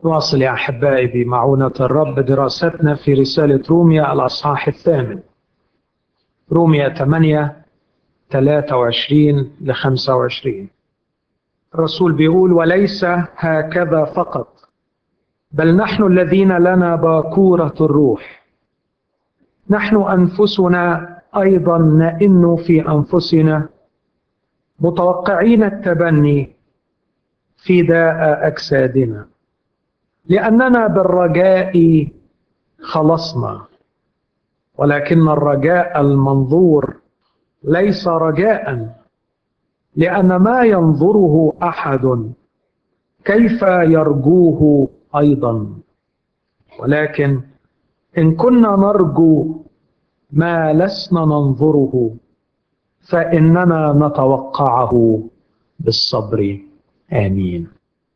نواصل يا أحبائي بمعونة الرب دراستنا في رسالة روميا الأصحاح الثامن روميا 8 23 ل 25 الرسول بيقول وليس هكذا فقط بل نحن الذين لنا باكورة الروح نحن أنفسنا أيضا نئن في أنفسنا متوقعين التبني فداء أجسادنا لأننا بالرجاء خلصنا ولكن الرجاء المنظور ليس رجاء لأن ما ينظره أحد كيف يرجوه أيضا ولكن إن كنا نرجو ما لسنا ننظره فإننا نتوقعه بالصبر آمين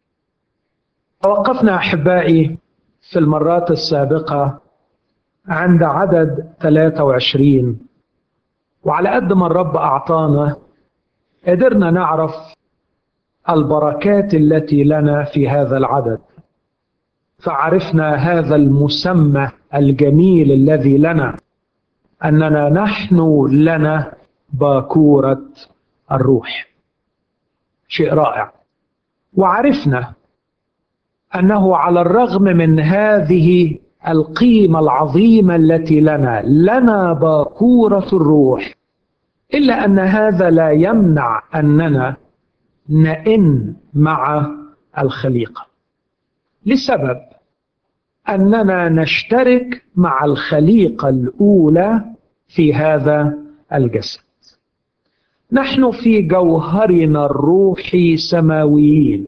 توقفنا أحبائي في المرات السابقة عند عدد 23 وعلى قد ما الرب أعطانا قدرنا نعرف البركات التي لنا في هذا العدد فعرفنا هذا المسمى الجميل الذي لنا اننا نحن لنا باكوره الروح شيء رائع وعرفنا انه على الرغم من هذه القيمه العظيمه التي لنا لنا باكوره الروح الا ان هذا لا يمنع اننا نئن مع الخليقه لسبب اننا نشترك مع الخليقه الاولى في هذا الجسد نحن في جوهرنا الروحي سماويين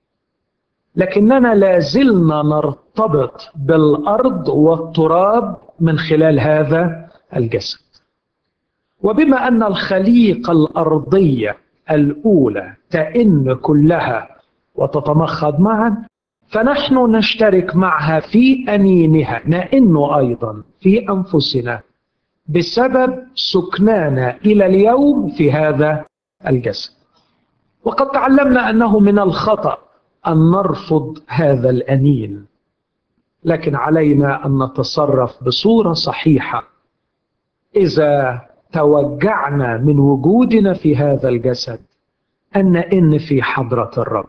لكننا لا زلنا نرتبط بالارض والتراب من خلال هذا الجسد وبما ان الخليقه الارضيه الاولى تئن كلها وتتمخض معا فنحن نشترك معها في انينها نئن ايضا في انفسنا بسبب سكنانا الى اليوم في هذا الجسد وقد تعلمنا انه من الخطا ان نرفض هذا الانين لكن علينا ان نتصرف بصوره صحيحه اذا توجعنا من وجودنا في هذا الجسد ان نئن في حضره الرب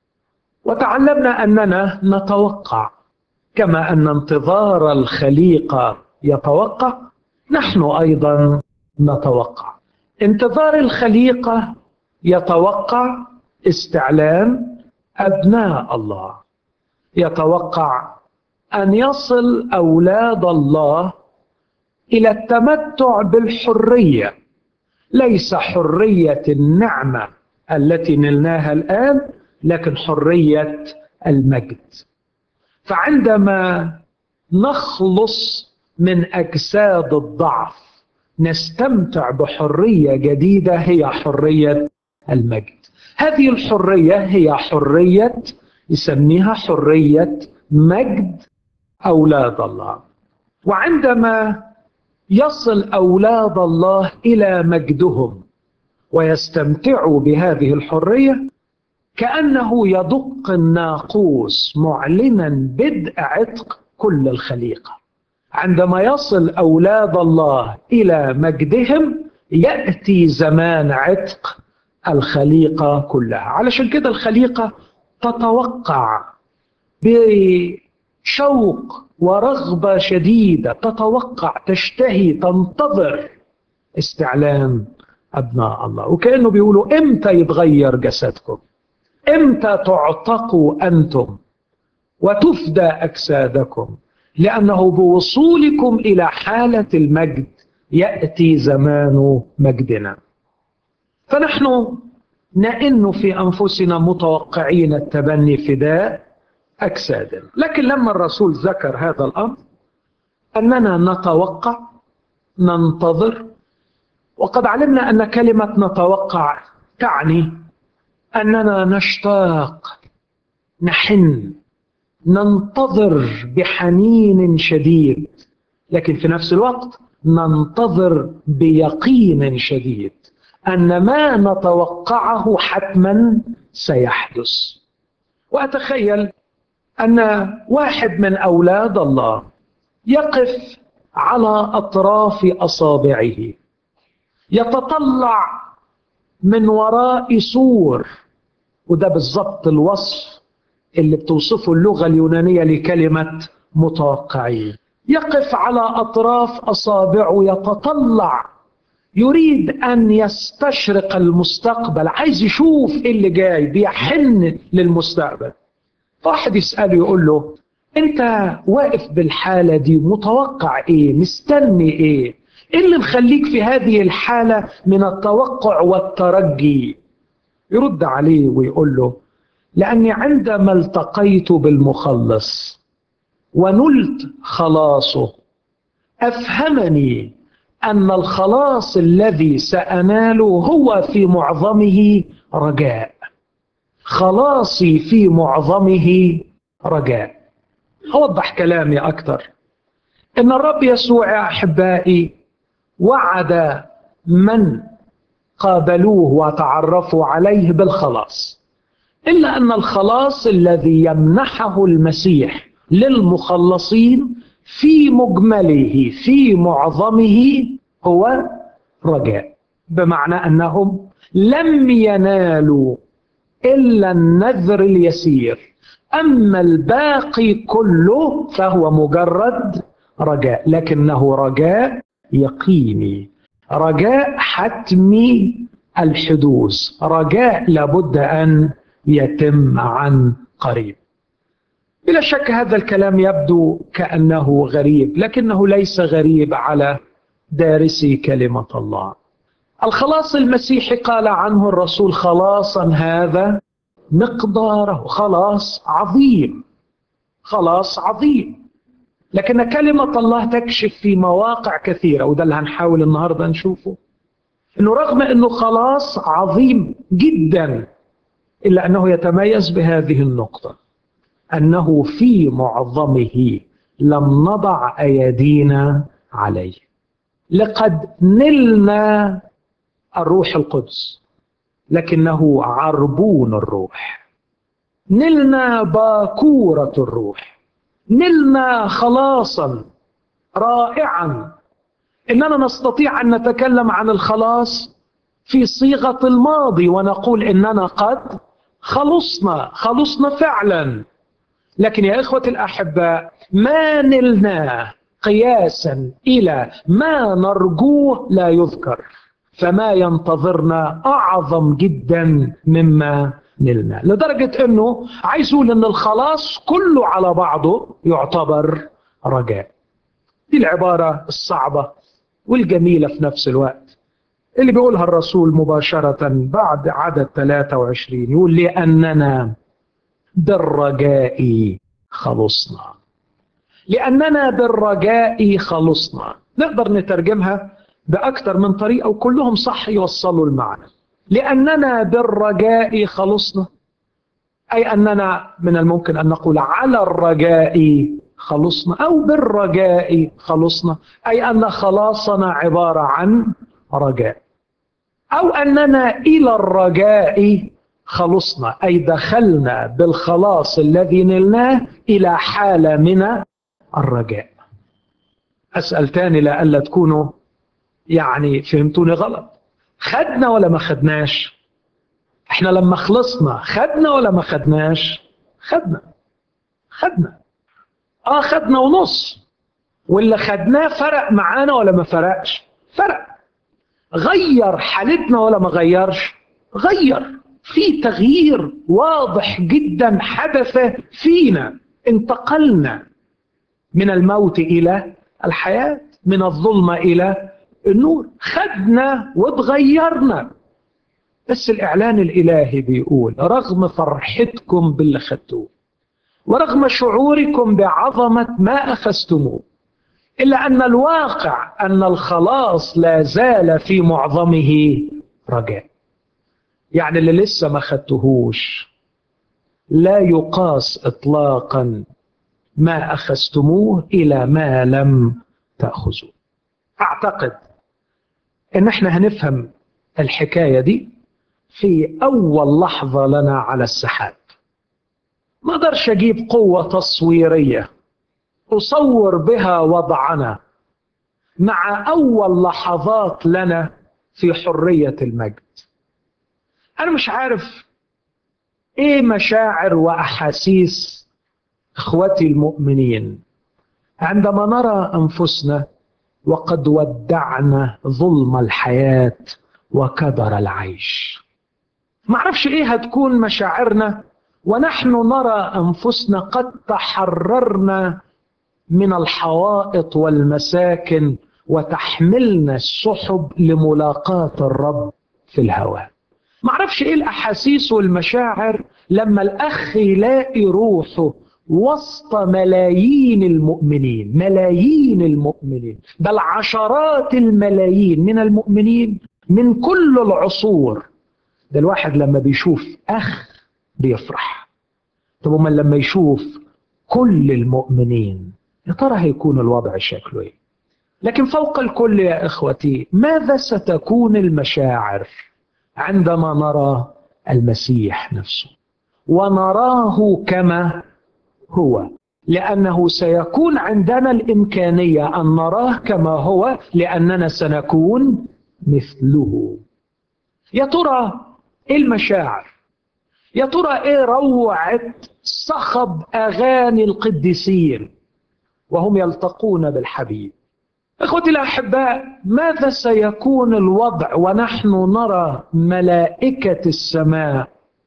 وتعلمنا اننا نتوقع كما ان انتظار الخليقه يتوقع نحن ايضا نتوقع انتظار الخليقه يتوقع استعلام ابناء الله يتوقع ان يصل اولاد الله الى التمتع بالحريه ليس حريه النعمه التي نلناها الان لكن حريه المجد فعندما نخلص من اجساد الضعف نستمتع بحريه جديده هي حريه المجد هذه الحريه هي حريه يسميها حريه مجد اولاد الله وعندما يصل اولاد الله الى مجدهم ويستمتعوا بهذه الحريه كانه يدق الناقوس معلنا بدء عتق كل الخليقه عندما يصل اولاد الله الى مجدهم ياتي زمان عتق الخليقه كلها علشان كده الخليقه تتوقع بشوق ورغبه شديده تتوقع تشتهي تنتظر استعلام ابناء الله وكانه بيقولوا امتى يتغير جسدكم امتى تعتقوا انتم وتفدى اجسادكم لانه بوصولكم الى حاله المجد ياتي زمان مجدنا فنحن نئن في انفسنا متوقعين التبني فداء اجسادنا لكن لما الرسول ذكر هذا الامر اننا نتوقع ننتظر وقد علمنا ان كلمه نتوقع تعني اننا نشتاق نحن ننتظر بحنين شديد لكن في نفس الوقت ننتظر بيقين شديد ان ما نتوقعه حتما سيحدث واتخيل أن واحد من أولاد الله يقف على أطراف أصابعه يتطلع من وراء سور وده بالضبط الوصف اللي بتوصفه اللغة اليونانية لكلمة متوقعين يقف على أطراف أصابعه يتطلع يريد أن يستشرق المستقبل عايز يشوف إيه اللي جاي بيحن للمستقبل واحد يسأله يقول له أنت واقف بالحالة دي متوقع إيه مستني إيه إيه اللي مخليك في هذه الحالة من التوقع والترجي يرد عليه ويقول له لأني عندما التقيت بالمخلص ونلت خلاصه أفهمني أن الخلاص الذي سأناله هو في معظمه رجاء خلاصي في معظمه رجاء أوضح كلامي أكثر إن الرب يسوع يا أحبائي وعد من قابلوه وتعرفوا عليه بالخلاص إلا أن الخلاص الذي يمنحه المسيح للمخلصين في مجمله في معظمه هو رجاء بمعنى أنهم لم ينالوا إلا النذر اليسير أما الباقي كله فهو مجرد رجاء لكنه رجاء يقيني رجاء حتمي الحدوث رجاء لابد أن يتم عن قريب بلا شك هذا الكلام يبدو كأنه غريب لكنه ليس غريب على دارسي كلمة الله الخلاص المسيحي قال عنه الرسول خلاصا هذا مقداره خلاص عظيم خلاص عظيم لكن كلمة الله تكشف في مواقع كثيرة وده اللي هنحاول النهاردة نشوفه انه رغم انه خلاص عظيم جدا الا انه يتميز بهذه النقطة انه في معظمه لم نضع ايدينا عليه لقد نلنا الروح القدس لكنه عربون الروح نلنا باكورة الروح نلنا خلاصا رائعا اننا نستطيع ان نتكلم عن الخلاص في صيغه الماضي ونقول اننا قد خلصنا خلصنا فعلا لكن يا اخوه الاحباء ما نلناه قياسا الى ما نرجوه لا يذكر فما ينتظرنا اعظم جدا مما نلنا لدرجه انه عايز يقول ان الخلاص كله على بعضه يعتبر رجاء دي العباره الصعبه والجميله في نفس الوقت اللي بيقولها الرسول مباشره بعد عدد 23 يقول لاننا بالرجاء خلصنا لاننا بالرجاء خلصنا نقدر نترجمها باكثر من طريقه وكلهم صح يوصلوا المعنى لأننا بالرجاء خلصنا أي أننا من الممكن أن نقول على الرجاء خلصنا أو بالرجاء خلصنا أي أن خلاصنا عبارة عن رجاء أو أننا إلى الرجاء خلصنا أي دخلنا بالخلاص الذي نلناه إلى حالة من الرجاء أسأل تاني لألا تكونوا يعني فهمتوني غلط خدنا ولا ما خدناش احنا لما خلصنا خدنا ولا ما خدناش خدنا خدنا اه خدنا ونص واللي خدناه فرق معانا ولا ما فرقش فرق غير حالتنا ولا ما غيرش غير في تغيير واضح جدا حدث فينا انتقلنا من الموت الى الحياه من الظلمه الى النور خدنا وتغيرنا بس الإعلان الإلهي بيقول رغم فرحتكم باللي خدتوه ورغم شعوركم بعظمة ما أخذتموه إلا أن الواقع أن الخلاص لا زال في معظمه رجاء يعني اللي لسه ما خدتهوش لا يقاس إطلاقا ما أخذتموه إلى ما لم تأخذوه أعتقد ان احنا هنفهم الحكايه دي في اول لحظه لنا على السحاب ما اقدرش اجيب قوة تصويرية اصور بها وضعنا مع اول لحظات لنا في حرية المجد انا مش عارف ايه مشاعر واحاسيس اخوتي المؤمنين عندما نرى انفسنا وقد ودعنا ظلم الحياه وكدر العيش معرفش ايه هتكون مشاعرنا ونحن نرى انفسنا قد تحررنا من الحوائط والمساكن وتحملنا السحب لملاقاه الرب في الهواء معرفش ايه الاحاسيس والمشاعر لما الاخ يلاقي روحه وسط ملايين المؤمنين ملايين المؤمنين بل عشرات الملايين من المؤمنين من كل العصور ده الواحد لما بيشوف اخ بيفرح طب امال لما يشوف كل المؤمنين يا ترى هيكون الوضع شكله ايه لكن فوق الكل يا اخوتي ماذا ستكون المشاعر عندما نرى المسيح نفسه ونراه كما هو لانه سيكون عندنا الامكانيه ان نراه كما هو لاننا سنكون مثله يا ترى ايه المشاعر يا ترى ايه روعه صخب اغاني القديسين وهم يلتقون بالحبيب اخوتي الاحباء ماذا سيكون الوضع ونحن نرى ملائكه السماء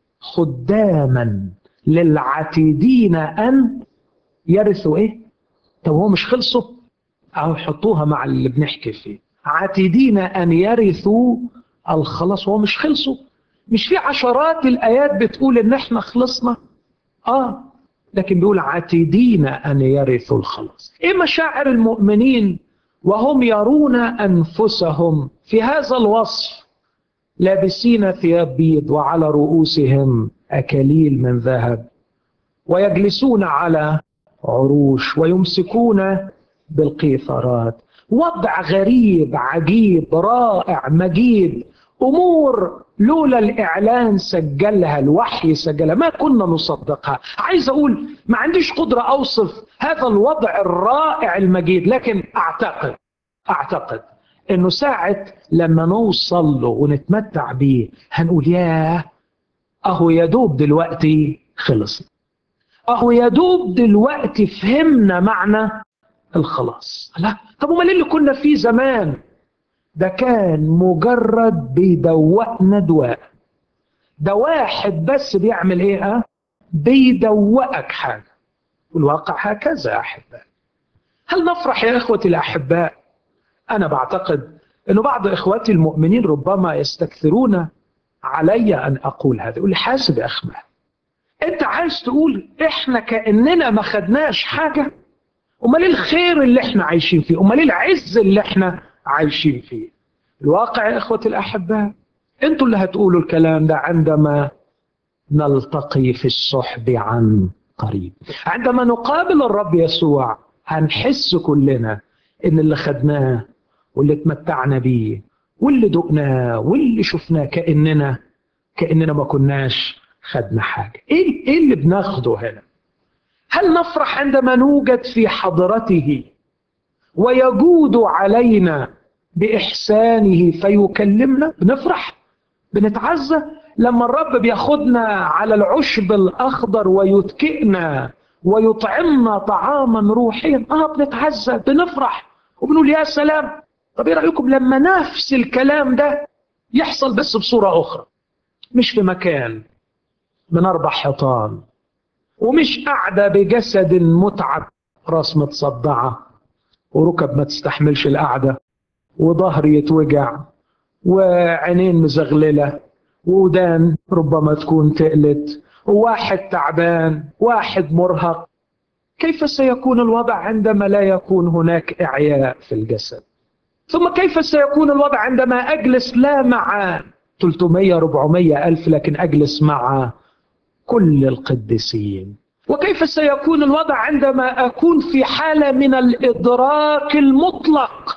خداما للعتيدين ان يرثوا ايه طب هو مش خلصوا او حطوها مع اللي بنحكي فيه عتيدين ان يرثوا الخلاص هو مش خلصوا مش في عشرات الايات بتقول ان احنا خلصنا اه لكن بيقول عتيدين ان يرثوا الخلاص ايه مشاعر المؤمنين وهم يرون انفسهم في هذا الوصف لابسين ثياب بيض وعلى رؤوسهم اكاليل من ذهب ويجلسون على عروش ويمسكون بالقيثارات وضع غريب عجيب رائع مجيد امور لولا الاعلان سجلها الوحي سجلها ما كنا نصدقها عايز اقول ما عنديش قدره اوصف هذا الوضع الرائع المجيد لكن اعتقد اعتقد انه ساعه لما نوصل له ونتمتع بيه هنقول ياه اهو يا دوب دلوقتي خلص اهو يا دوب دلوقتي فهمنا معنى الخلاص لا طب امال اللي كنا فيه زمان ده كان مجرد بيدوقنا دواء ده واحد بس بيعمل ايه اه بيدوقك حاجه والواقع هكذا يا احباء هل نفرح يا اخوتي الاحباء انا بعتقد انه بعض اخواتي المؤمنين ربما يستكثرون علي ان اقول هذا يقول لي حاسب يا اخ انت عايز تقول احنا كاننا ما خدناش حاجه امال ايه الخير اللي احنا عايشين فيه امال ايه العز اللي احنا عايشين فيه الواقع يا اخوتي الاحباء انتوا اللي هتقولوا الكلام ده عندما نلتقي في الصحب عن قريب عندما نقابل الرب يسوع هنحس كلنا ان اللي خدناه واللي اتمتعنا بيه واللي دقناه واللي شفناه كاننا كاننا ما كناش خدنا حاجه ايه ايه اللي بناخده هنا هل نفرح عندما نوجد في حضرته ويجود علينا باحسانه فيكلمنا بنفرح بنتعزى لما الرب بياخدنا على العشب الاخضر ويتكئنا ويطعمنا طعاما روحيا اه بنتعزى بنفرح وبنقول يا سلام طب ايه رايكم لما نفس الكلام ده يحصل بس بصوره اخرى مش في مكان من اربع حيطان ومش قاعده بجسد متعب راس متصدعه وركب ما تستحملش القعده وظهر يتوجع وعينين مزغلله ودان ربما تكون تقلت وواحد تعبان واحد مرهق كيف سيكون الوضع عندما لا يكون هناك إعياء في الجسد ثم كيف سيكون الوضع عندما أجلس لا مع 300 400 ألف لكن أجلس مع كل القديسين وكيف سيكون الوضع عندما أكون في حالة من الإدراك المطلق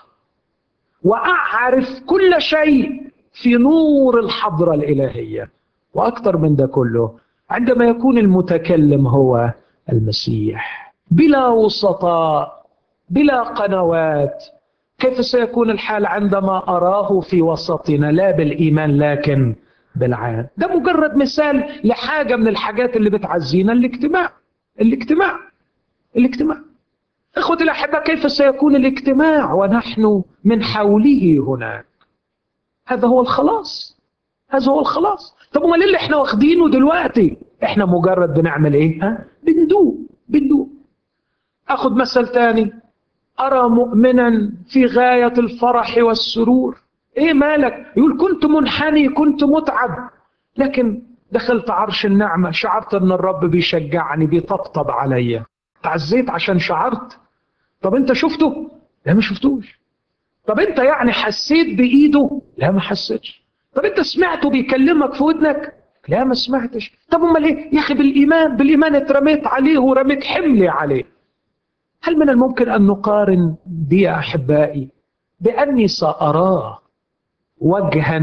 وأعرف كل شيء في نور الحضرة الإلهية وأكثر من ده كله عندما يكون المتكلم هو المسيح بلا وسطاء بلا قنوات كيف سيكون الحال عندما أراه في وسطنا لا بالإيمان لكن بالعين ده مجرد مثال لحاجة من الحاجات اللي بتعزينا الاجتماع الاجتماع الاجتماع اخوتي الاحباء كيف سيكون الاجتماع ونحن من حوله هناك هذا هو الخلاص هذا هو الخلاص طب امال اللي احنا واخدينه دلوقتي احنا مجرد بنعمل ايه ها بندوق بندوق اخد مثل تاني ارى مؤمنا في غايه الفرح والسرور ايه مالك يقول كنت منحني كنت متعب لكن دخلت عرش النعمه شعرت ان الرب بيشجعني بيطبطب عليا تعزيت عشان شعرت طب انت شفته لا ما شفتوش طب انت يعني حسيت بايده لا ما حسيتش طب انت سمعته بيكلمك في ودنك لا ما سمعتش طب امال ايه يا اخي بالايمان بالايمان اترميت عليه ورميت حملي عليه هل من الممكن ان نقارن دي يا احبائي باني ساراه وجها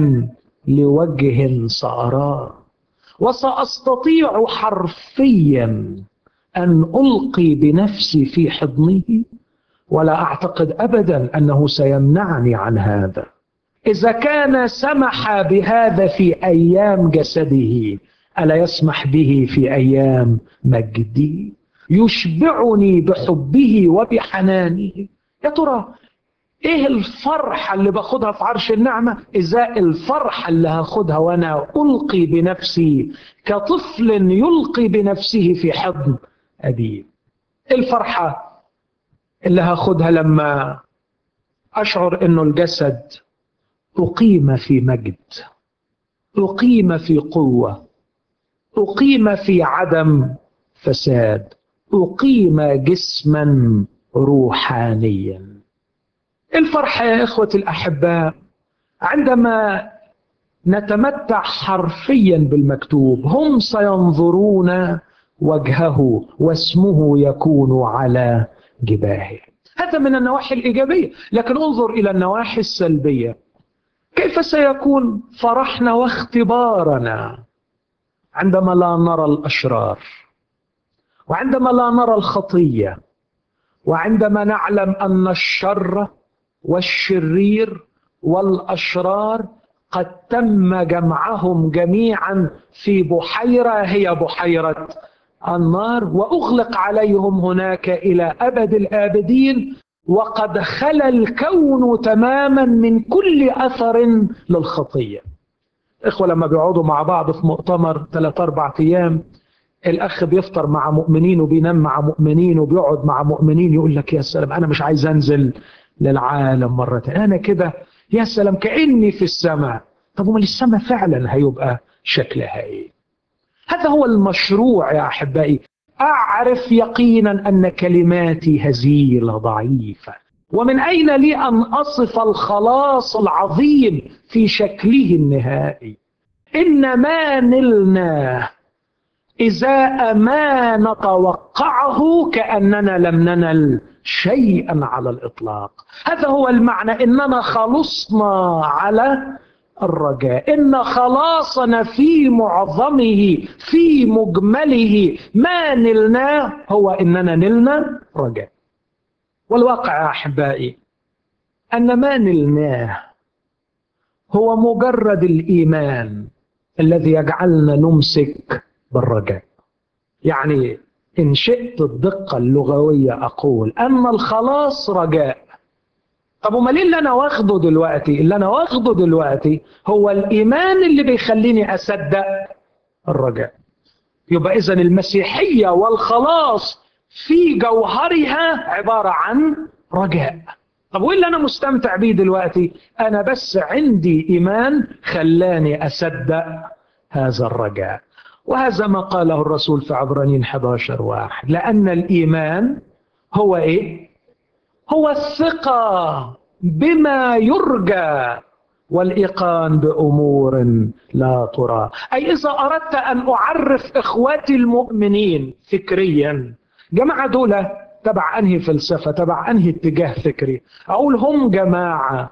لوجه ساراه وساستطيع حرفيا ان القي بنفسي في حضنه ولا اعتقد ابدا انه سيمنعني عن هذا اذا كان سمح بهذا في ايام جسده الا يسمح به في ايام مجده يشبعني بحبه وبحنانه يا ترى ايه الفرحة اللي باخدها في عرش النعمة ازاء الفرحة اللي هاخدها وانا القي بنفسي كطفل يلقي بنفسه في حضن ابيه الفرحة اللي هاخدها لما اشعر انه الجسد اقيم في مجد اقيم في قوة اقيم في عدم فساد اقيم جسما روحانيا الفرحة يا إخوتي الأحباء عندما نتمتع حرفيا بالمكتوب هم سينظرون وجهه واسمه يكون على جباهه هذا من النواحي الإيجابية لكن انظر إلى النواحي السلبية كيف سيكون فرحنا واختبارنا عندما لا نرى الأشرار وعندما لا نرى الخطية وعندما نعلم أن الشر والشرير والاشرار قد تم جمعهم جميعا في بحيره هي بحيره النار واغلق عليهم هناك الى ابد الابدين وقد خلا الكون تماما من كل اثر للخطيه. اخوه لما بيقعدوا مع بعض في مؤتمر ثلاث اربع ايام الاخ بيفطر مع مؤمنين وبينام مع مؤمنين وبيقعد مع مؤمنين يقول لك يا سلام انا مش عايز انزل للعالم مرة تانية أنا كده يا سلام كأني في السماء طب امال السماء فعلا هيبقى شكلها ايه هذا هو المشروع يا أحبائي أعرف يقينا أن كلماتي هزيلة ضعيفة ومن أين لي أن أصف الخلاص العظيم في شكله النهائي إن ما نلناه إزاء ما نتوقعه كأننا لم ننل شيئا على الإطلاق هذا هو المعنى إننا خلصنا على الرجاء إن خلاصنا في معظمه في مجمله ما نلناه هو إننا نلنا رجاء والواقع يا أحبائي أن ما نلناه هو مجرد الإيمان الذي يجعلنا نمسك بالرجاء يعني إن شئت الدقة اللغوية أقول أن الخلاص رجاء طب امال ايه اللي انا واخده دلوقتي اللي انا واخده دلوقتي هو الايمان اللي بيخليني اصدق الرجاء يبقى اذا المسيحيه والخلاص في جوهرها عباره عن رجاء طب وايه اللي انا مستمتع بيه دلوقتي انا بس عندي ايمان خلاني اصدق هذا الرجاء وهذا ما قاله الرسول في عبرانيين 11 واحد لأن الإيمان هو إيه؟ هو الثقة بما يرجى والإيقان بأمور لا ترى أي إذا أردت أن أعرف إخواتي المؤمنين فكريا جماعة دول تبع أنهي فلسفة تبع أنهي اتجاه فكري أقول هم جماعة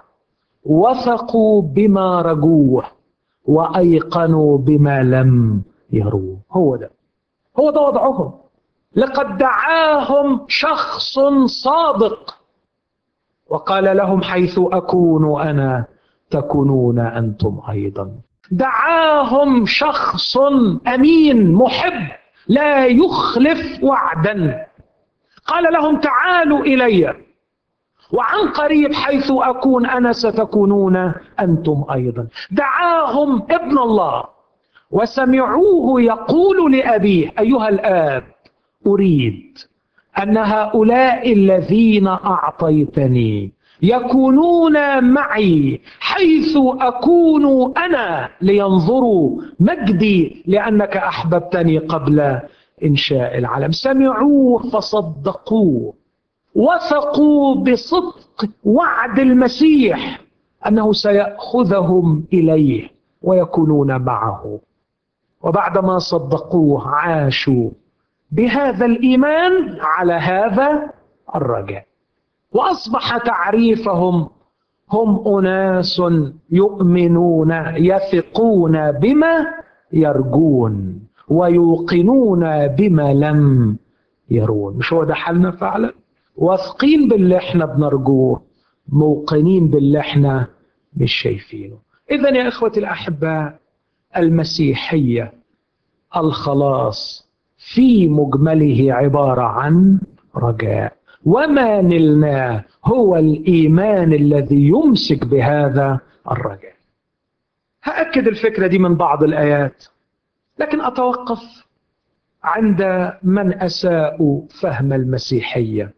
وثقوا بما رجوه وأيقنوا بما لم يروه هو ده هو ده وضعهم لقد دعاهم شخص صادق وقال لهم حيث اكون انا تكونون انتم ايضا دعاهم شخص امين محب لا يخلف وعدا قال لهم تعالوا الي وعن قريب حيث اكون انا ستكونون انتم ايضا دعاهم ابن الله وسمعوه يقول لابيه ايها الاب اريد ان هؤلاء الذين اعطيتني يكونون معي حيث اكون انا لينظروا مجدي لانك احببتني قبل انشاء العالم سمعوه فصدقوه وثقوا بصدق وعد المسيح انه سياخذهم اليه ويكونون معه وبعدما صدقوه عاشوا بهذا الايمان على هذا الرجاء واصبح تعريفهم هم اناس يؤمنون يثقون بما يرجون ويوقنون بما لم يرون مش هو ده حالنا فعلا واثقين باللي احنا بنرجوه موقنين باللي احنا مش شايفينه اذا يا اخوتي الاحباء المسيحيه الخلاص في مجمله عباره عن رجاء وما نلناه هو الايمان الذي يمسك بهذا الرجاء هاكد الفكره دي من بعض الايات لكن اتوقف عند من اساءوا فهم المسيحيه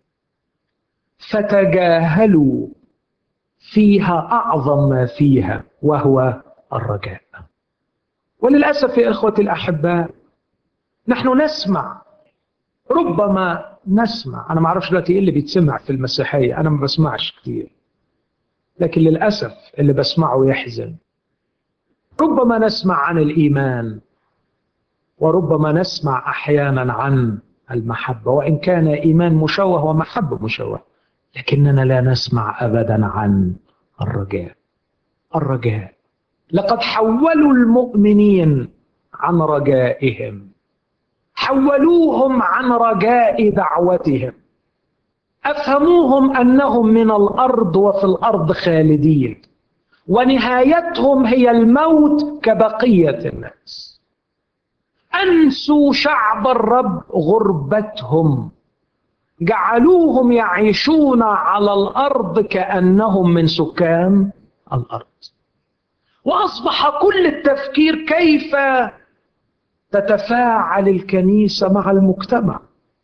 فتجاهلوا فيها اعظم ما فيها وهو الرجاء وللاسف يا اخوتي الاحباء نحن نسمع ربما نسمع انا ما اعرفش دلوقتي ايه اللي بيتسمع في المسيحيه انا ما بسمعش كتير لكن للاسف اللي بسمعه يحزن ربما نسمع عن الايمان وربما نسمع احيانا عن المحبه وان كان ايمان مشوه ومحبه مشوه لكننا لا نسمع ابدا عن الرجاء الرجاء لقد حولوا المؤمنين عن رجائهم حولوهم عن رجاء دعوتهم افهموهم انهم من الارض وفي الارض خالدين ونهايتهم هي الموت كبقيه الناس انسوا شعب الرب غربتهم جعلوهم يعيشون على الارض كانهم من سكان الارض واصبح كل التفكير كيف تتفاعل الكنيسه مع المجتمع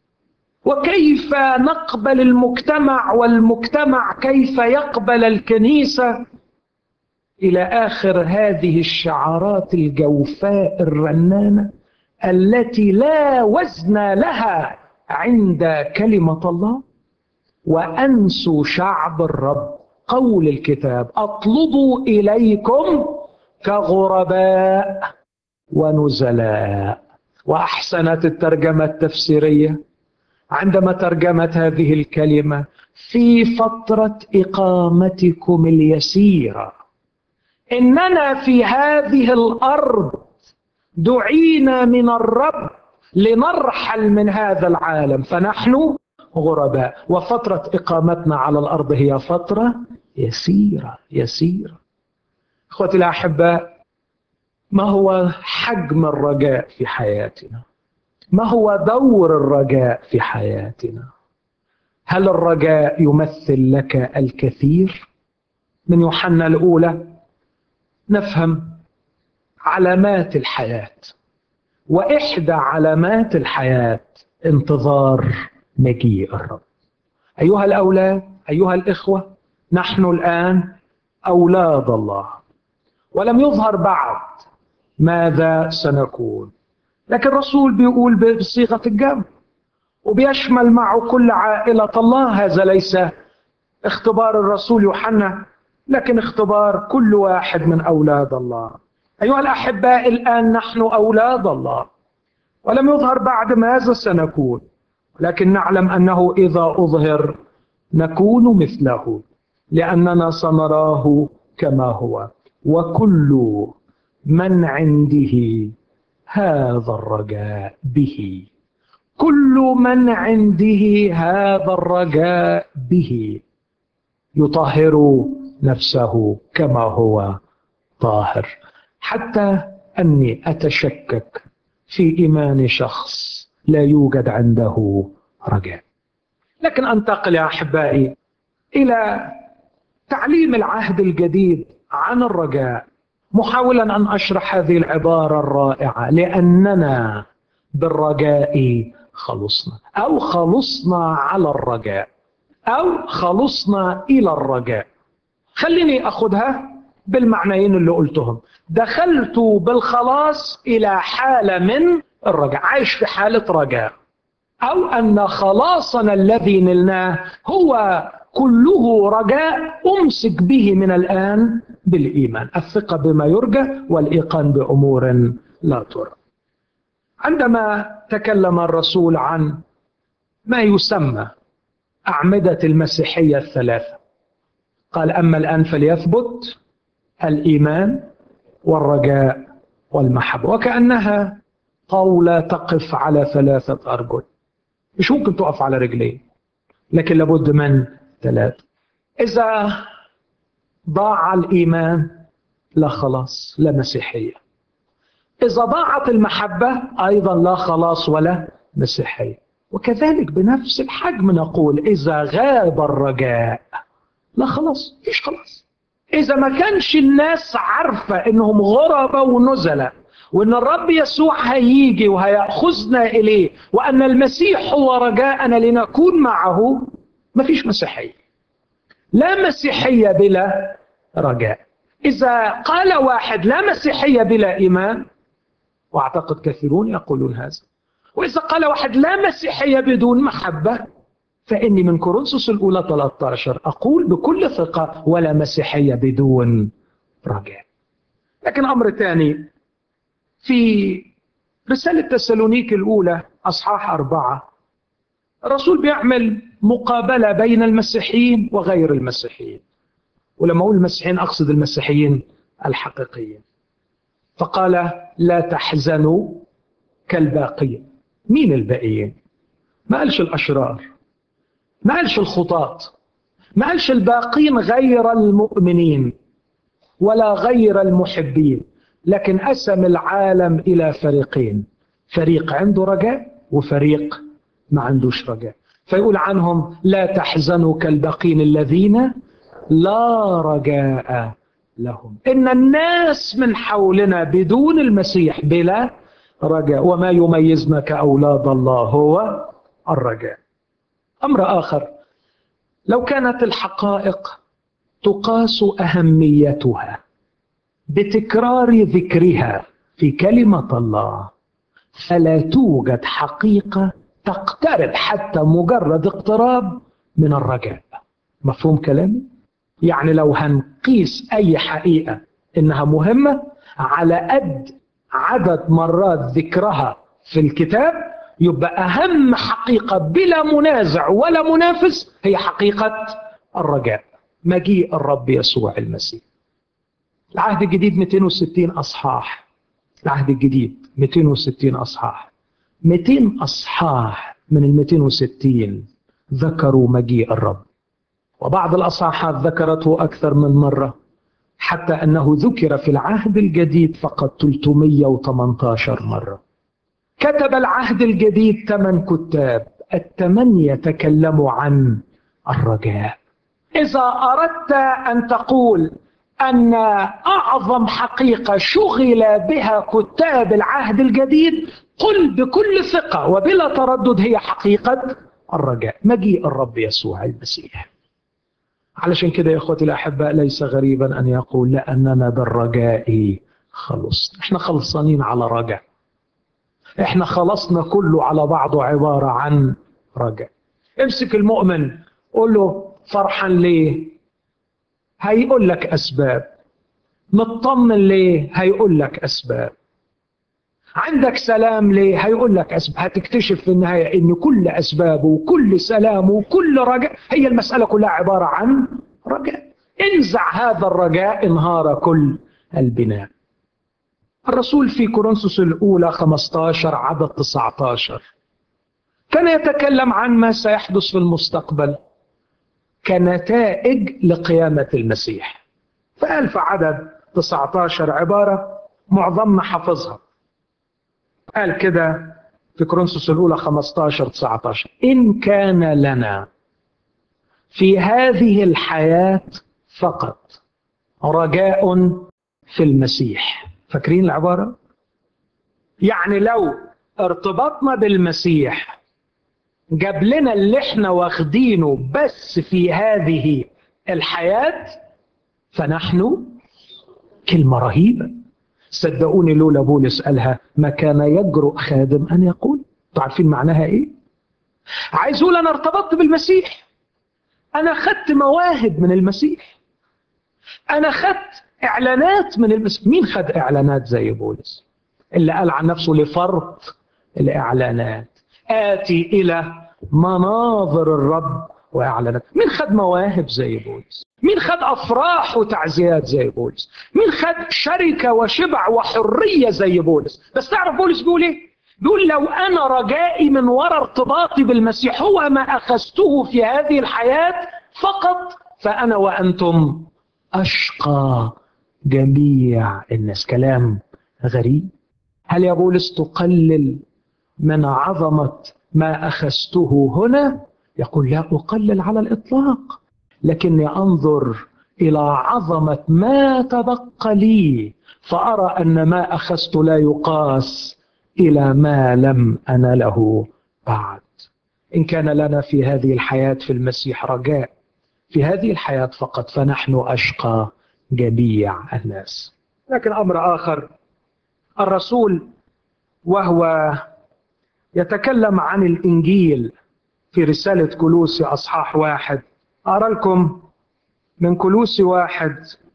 وكيف نقبل المجتمع والمجتمع كيف يقبل الكنيسه الى اخر هذه الشعارات الجوفاء الرنانه التي لا وزن لها عند كلمه الله وانسوا شعب الرب قول الكتاب اطلبوا اليكم كغرباء ونزلاء واحسنت الترجمه التفسيريه عندما ترجمت هذه الكلمه في فتره اقامتكم اليسيره اننا في هذه الارض دعينا من الرب لنرحل من هذا العالم فنحن غرباء وفتره اقامتنا على الارض هي فتره يسيره يسيره اخوتي الاحباء ما هو حجم الرجاء في حياتنا ما هو دور الرجاء في حياتنا هل الرجاء يمثل لك الكثير من يوحنا الاولى نفهم علامات الحياه واحدى علامات الحياه انتظار مجيء الرب ايها الاولاد ايها الاخوه نحن الان اولاد الله ولم يظهر بعد ماذا سنكون لكن الرسول بيقول بصيغه الجمع وبيشمل معه كل عائله الله هذا ليس اختبار الرسول يوحنا لكن اختبار كل واحد من اولاد الله ايها الاحباء الان نحن اولاد الله ولم يظهر بعد ماذا سنكون لكن نعلم انه اذا اظهر نكون مثله لاننا سنراه كما هو وكل من عنده هذا الرجاء به كل من عنده هذا الرجاء به يطهر نفسه كما هو طاهر حتى اني اتشكك في ايمان شخص لا يوجد عنده رجاء لكن انتقل يا احبائي الى تعليم العهد الجديد عن الرجاء محاولا ان اشرح هذه العباره الرائعه لاننا بالرجاء خلصنا او خلصنا على الرجاء او خلصنا الى الرجاء خليني اخذها بالمعنيين اللي قلتهم دخلت بالخلاص الى حاله من الرجاء عايش في حاله رجاء او ان خلاصنا الذي نلناه هو كله رجاء امسك به من الان بالايمان الثقه بما يرجى والايقان بامور لا ترى عندما تكلم الرسول عن ما يسمى اعمده المسيحيه الثلاثه قال اما الان فليثبت الايمان والرجاء والمحبه وكانها قولة تقف على ثلاثة أرجل مش ممكن تقف على رجلين لكن لابد من ثلاث إذا ضاع الإيمان لا خلاص لا مسيحية إذا ضاعت المحبة أيضا لا خلاص ولا مسيحية وكذلك بنفس الحجم نقول إذا غاب الرجاء لا خلاص فيش خلاص إذا ما كانش الناس عارفة إنهم غربة ونزلة وإن الرب يسوع هيجي وهيأخذنا إليه وأن المسيح هو رجاءنا لنكون معه مفيش مسيحية لا مسيحية بلا رجاء إذا قال واحد لا مسيحية بلا إيمان وأعتقد كثيرون يقولون هذا وإذا قال واحد لا مسيحية بدون محبة فإني من كورنثوس الأولى 13 أقول بكل ثقة ولا مسيحية بدون رجاء لكن أمر ثاني في رسالة تسالونيك الأولى أصحاح أربعة الرسول بيعمل مقابلة بين المسيحيين وغير المسيحيين ولما أقول المسيحيين أقصد المسيحيين الحقيقيين فقال لا تحزنوا كالباقين مين الباقيين ما قالش الأشرار ما قالش الخطاة ما قالش الباقين غير المؤمنين ولا غير المحبين لكن قسم العالم إلى فريقين فريق عنده رجاء وفريق ما عندوش رجاء فيقول عنهم لا تحزنوا كالباقين الذين لا رجاء لهم إن الناس من حولنا بدون المسيح بلا رجاء وما يميزنا كأولاد الله هو الرجاء أمر آخر لو كانت الحقائق تقاس أهميتها بتكرار ذكرها في كلمة الله فلا توجد حقيقة تقترب حتى مجرد اقتراب من الرجاء مفهوم كلامي؟ يعني لو هنقيس أي حقيقة إنها مهمة على قد عدد مرات ذكرها في الكتاب يبقى أهم حقيقة بلا منازع ولا منافس هي حقيقة الرجاء مجيء الرب يسوع المسيح العهد الجديد 260 أصحاح العهد الجديد 260 أصحاح 200 أصحاح من ال 260 ذكروا مجيء الرب وبعض الأصحاحات ذكرته أكثر من مرة حتى أنه ذكر في العهد الجديد فقط 318 مرة كتب العهد الجديد ثمان كتاب الثمانية تكلموا عن الرجاء إذا أردت أن تقول أن أعظم حقيقة شغل بها كتاب العهد الجديد قل بكل ثقة وبلا تردد هي حقيقة الرجاء مجيء الرب يسوع المسيح علشان كده يا اخوتي الاحباء ليس غريبا ان يقول لاننا بالرجاء خلص احنا خلصانين على رجاء احنا خلصنا كله على بعضه عباره عن رجاء امسك المؤمن قول له فرحان ليه هيقول لك اسباب مطمن ليه هيقول لك اسباب عندك سلام ليه هيقول لك أسباب هتكتشف في النهاية ان كل اسبابه وكل سلامه وكل رجاء هي المسألة كلها عبارة عن رجاء انزع هذا الرجاء انهار كل البناء الرسول في كورنثوس الأولى 15 عدد 19 كان يتكلم عن ما سيحدث في المستقبل كنتائج لقيامة المسيح فقال في عدد 19 عبارة معظمنا حافظها قال كده في كورنثوس الأولى 15 19 إن كان لنا في هذه الحياة فقط رجاء في المسيح فاكرين العبارة؟ يعني لو ارتباطنا بالمسيح جاب لنا اللي احنا واخدينه بس في هذه الحياة فنحن كلمة رهيبة صدقوني لولا بولس قالها ما كان يجرؤ خادم أن يقول عارفين معناها إيه؟ عايز أقول أنا ارتبطت بالمسيح أنا خدت مواهب من المسيح أنا خدت إعلانات من المسيح مين خد إعلانات زي بولس؟ اللي قال عن نفسه لفرط الإعلانات آتي إلى مناظر الرب وإعلانات مين خد مواهب زي بولس مين خد أفراح وتعزيات زي بولس مين خد شركة وشبع وحرية زي بولس بس تعرف بولس بيقول إيه بيقول لو أنا رجائي من وراء ارتباطي بالمسيح هو ما أخذته في هذه الحياة فقط فأنا وأنتم أشقى جميع الناس كلام غريب هل يا بولس تقلل من عظمة ما أخذته هنا يقول لا أقلل على الإطلاق لكني أنظر إلى عظمة ما تبقى لي فأرى أن ما أخذت لا يقاس إلى ما لم أنله بعد إن كان لنا في هذه الحياة في المسيح رجاء في هذه الحياة فقط فنحن أشقى جميع الناس لكن أمر آخر الرسول وهو يتكلم عن الإنجيل في رسالة كلوسي أصحاح واحد أرى لكم من كلوسي واحد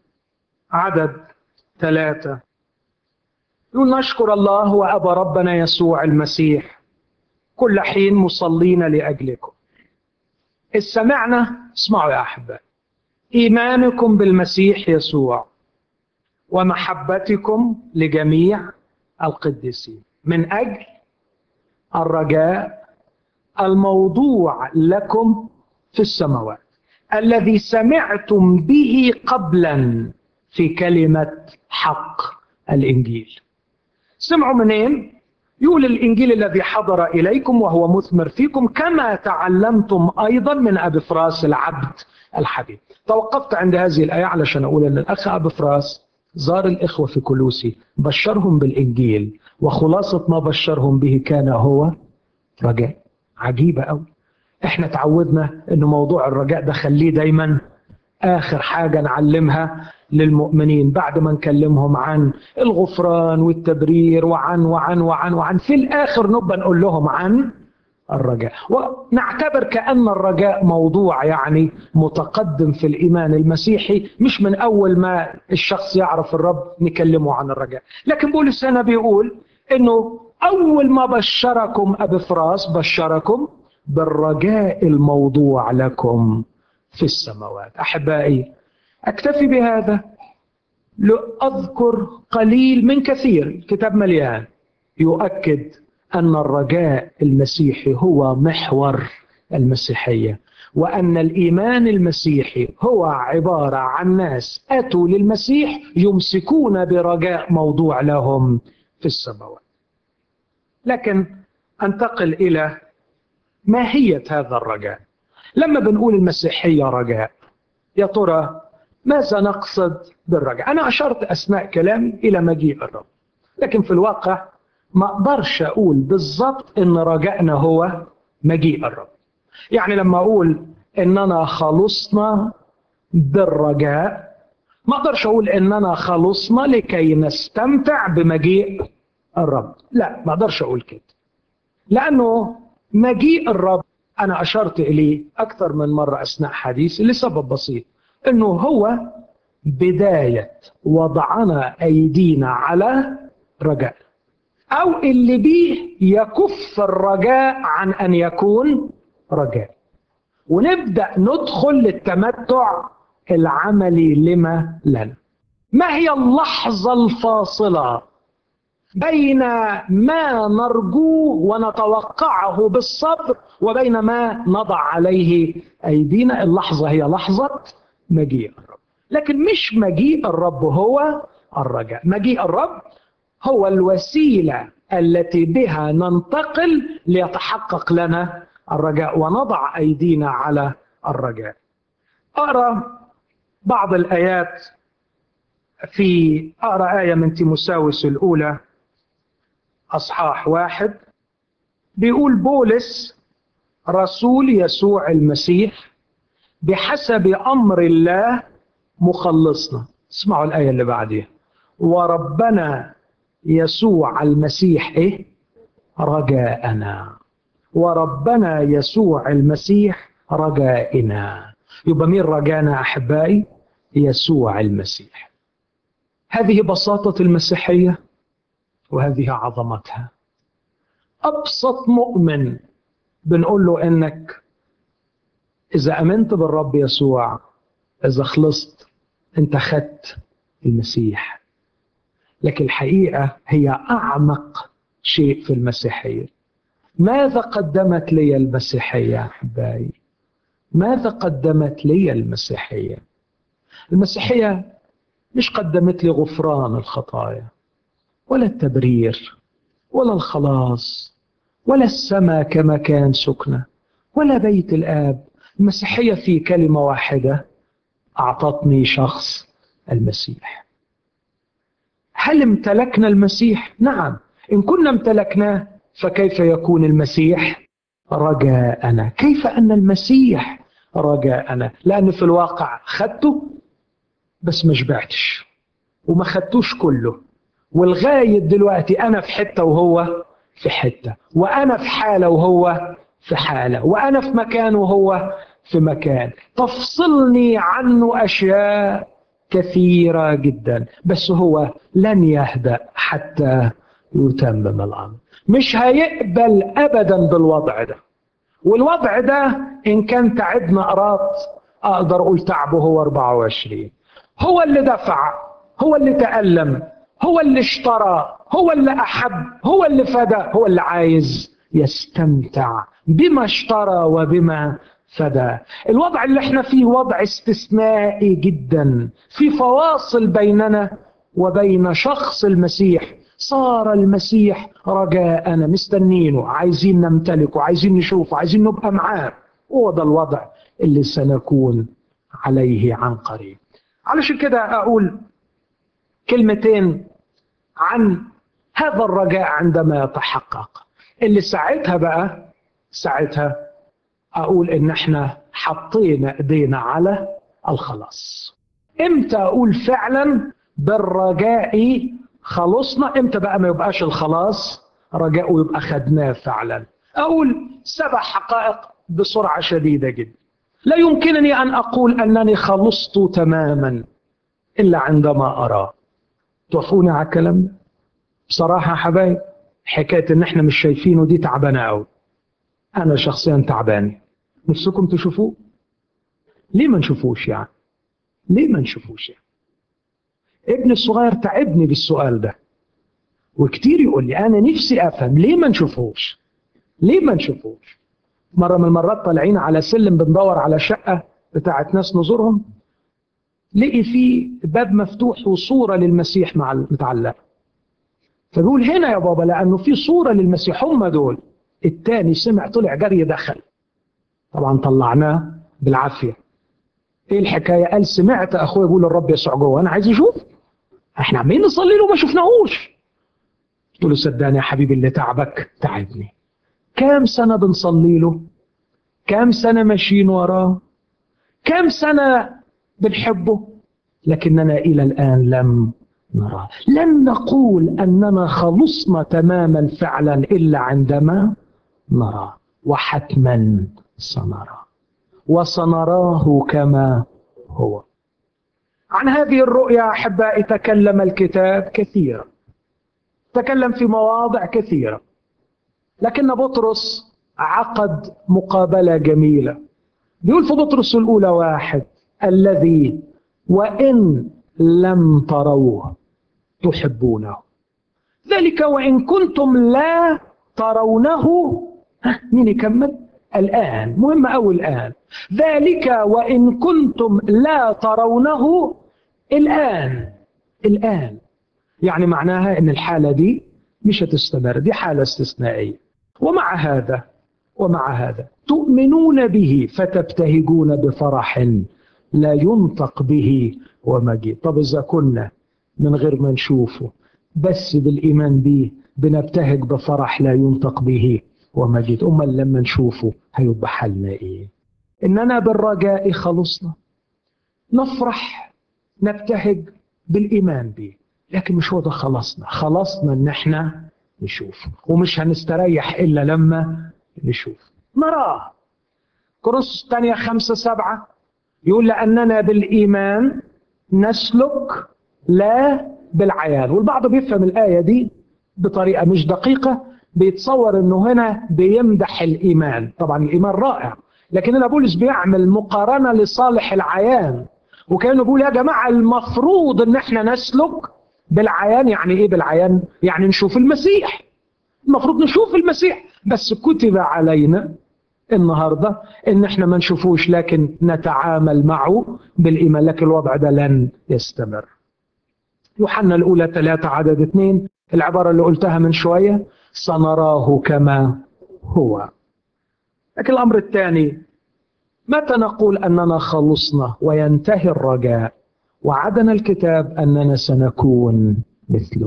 عدد ثلاثة يقول نشكر الله وأبا ربنا يسوع المسيح كل حين مصلين لأجلكم إذ سمعنا اسمعوا يا أحبائي إيمانكم بالمسيح يسوع ومحبتكم لجميع القديسين من أجل الرجاء الموضوع لكم في السماوات الذي سمعتم به قبلا في كلمة حق الإنجيل سمعوا منين؟ يقول الإنجيل الذي حضر إليكم وهو مثمر فيكم كما تعلمتم أيضا من أبي فراس العبد الحبيب توقفت عند هذه الآية علشان أقول أن الأخ أبي فراس زار الإخوة في كلوسي بشرهم بالإنجيل وخلاصة ما بشرهم به كان هو رجاء عجيبة أوي احنا تعودنا ان موضوع الرجاء ده خليه دايما اخر حاجة نعلمها للمؤمنين بعد ما نكلمهم عن الغفران والتبرير وعن وعن وعن وعن في الاخر نبقى نقول لهم عن الرجاء ونعتبر كأن الرجاء موضوع يعني متقدم في الإيمان المسيحي مش من أول ما الشخص يعرف الرب نكلمه عن الرجاء لكن بولس هنا بيقول أنه أول ما بشركم أبي فراس بشركم بالرجاء الموضوع لكم في السماوات أحبائي أكتفي بهذا لأذكر قليل من كثير الكتاب مليان يؤكد أن الرجاء المسيحي هو محور المسيحية وأن الإيمان المسيحي هو عبارة عن ناس أتوا للمسيح يمسكون برجاء موضوع لهم في السماوات لكن أنتقل إلى ماهية هذا الرجاء لما بنقول المسيحية رجاء يا ترى ماذا نقصد بالرجاء أنا أشرت أثناء كلامي إلى مجيء الرب لكن في الواقع ما أقدرش أقول بالضبط إن رجائنا هو مجيء الرب يعني لما أقول إننا خلصنا بالرجاء ما أقدرش أقول إننا خلصنا لكي نستمتع بمجيء الرب لا ما أقدرش أقول كده لأنه مجيء الرب أنا أشرت إليه أكثر من مرة أثناء حديثي لسبب بسيط إنه هو بداية وضعنا أيدينا على رجاء أو اللي بيه يكف الرجاء عن أن يكون رجاء ونبدأ ندخل للتمتع العملي لما لنا ما هي اللحظة الفاصلة بين ما نرجوه ونتوقعه بالصبر وبين ما نضع عليه ايدينا اللحظه هي لحظه مجيء الرب لكن مش مجيء الرب هو الرجاء مجيء الرب هو الوسيله التي بها ننتقل ليتحقق لنا الرجاء ونضع ايدينا على الرجاء اقرا بعض الايات في اقرا ايه من تيموساوس الاولى اصحاح واحد بيقول بولس رسول يسوع المسيح بحسب امر الله مخلصنا اسمعوا الايه اللي بعديها وربنا يسوع المسيح ايه رجاءنا وربنا يسوع المسيح رجائنا يبقى مين رجانا احبائي يسوع المسيح هذه بساطه المسيحيه وهذه عظمتها ابسط مؤمن بنقول له انك اذا امنت بالرب يسوع اذا خلصت انت خدت المسيح لكن الحقيقه هي اعمق شيء في المسيحيه ماذا قدمت لي المسيحيه احبائي ماذا قدمت لي المسيحيه المسيحيه مش قدمت لي غفران الخطايا ولا التبرير ولا الخلاص ولا السماء كمكان سكنه ولا بيت الاب المسيحيه في كلمه واحده اعطتني شخص المسيح هل امتلكنا المسيح نعم ان كنا امتلكناه فكيف يكون المسيح رجاءنا كيف ان المسيح رجاءنا لان في الواقع خدته بس ما شبعتش وما خدتوش كله ولغايه دلوقتي انا في حته وهو في حته وانا في حاله وهو في حاله وانا في مكان وهو في مكان تفصلني عنه اشياء كثيره جدا بس هو لن يهدا حتى يتمم الامر مش هيقبل ابدا بالوضع ده والوضع ده ان كان تعبنا قراط اقدر اقول تعبه هو 24 هو اللي دفع هو اللي تألم هو اللي اشترى هو اللي أحب هو اللي فدى هو اللي عايز يستمتع بما اشترى وبما فدى الوضع اللي احنا فيه وضع استثنائي جدا في فواصل بيننا وبين شخص المسيح صار المسيح رجاءنا مستنينه عايزين نمتلكه عايزين نشوفه عايزين نبقى معاه هو ده الوضع اللي سنكون عليه عن قريب علشان كده اقول كلمتين عن هذا الرجاء عندما يتحقق اللي ساعتها بقى ساعتها اقول ان احنا حطينا ايدينا على الخلاص امتى اقول فعلا بالرجاء خلصنا امتى بقى ما يبقاش الخلاص رجاء ويبقى خدناه فعلا اقول سبع حقائق بسرعه شديده جدا لا يمكنني ان اقول انني خلصت تماما الا عندما اراه توافقوني على الكلام ده بصراحه يا حبايب حكايه ان احنا مش شايفينه دي تعبانه قوي انا شخصيا تعبان نفسكم تشوفوه ليه ما نشوفوش يعني ليه ما نشوفوش يعني ابني الصغير تعبني بالسؤال ده وكتير يقول لي انا نفسي افهم ليه ما نشوفوش ليه ما نشوفوش مره من المرات طالعين على سلم بندور على شقه بتاعت ناس نزورهم لقي في باب مفتوح وصوره للمسيح مع متعلقه فبيقول هنا يا بابا لانه في صوره للمسيح هم دول التاني سمع طلع جري دخل طبعا طلعناه بالعافيه ايه الحكايه قال سمعت اخويا يقول الرب يسوع جوه انا عايز اشوف احنا عمالين نصلي له ما شفناهوش قلت له صدقني يا حبيبي اللي تعبك تعبني كام سنه بنصلي له كام سنه ماشيين وراه كام سنه بنحبه لكننا الى الان لم نراه لن نقول اننا خلصنا تماما فعلا الا عندما نراه وحتما سنراه وسنراه كما هو عن هذه الرؤيا احبائي تكلم الكتاب كثيرا تكلم في مواضع كثيره لكن بطرس عقد مقابله جميله بيقول في بطرس الاولى واحد الذي وان لم تروه تحبونه ذلك وإن كنتم لا ترونه مين يكمل الآن مهم أوي الآن ذلك وإن كنتم لا ترونه الآن الآن يعني معناها أن الحالة دي مش هتستمر دي حالة استثنائية ومع هذا ومع هذا تؤمنون به فتبتهجون بفرح لا ينطق به ومجيد طب إذا كنا من غير ما نشوفه بس بالإيمان به بنبتهج بفرح لا ينطق به ومجيد أما لما نشوفه هيبقى حالنا إيه إننا بالرجاء خلصنا نفرح نبتهج بالإيمان به لكن مش هو ده خلصنا خلصنا إن إحنا نشوف ومش هنستريح إلا لما نشوف نراه كورنثوس الثانية خمسة سبعة يقول لأننا بالإيمان نسلك لا بالعيان والبعض بيفهم الآية دي بطريقة مش دقيقة بيتصور انه هنا بيمدح الايمان طبعا الايمان رائع لكن هنا بولس بيعمل مقارنه لصالح العيان وكانه بيقول يا جماعه المفروض ان احنا نسلك بالعيان يعني ايه بالعيان يعني نشوف المسيح المفروض نشوف المسيح بس كتب علينا النهارده ان احنا ما نشوفوش لكن نتعامل معه بالايمان لكن الوضع ده لن يستمر يوحنا الاولى ثلاثة عدد اثنين العباره اللي قلتها من شويه سنراه كما هو لكن الامر الثاني متى نقول اننا خلصنا وينتهي الرجاء وعدنا الكتاب اننا سنكون مثله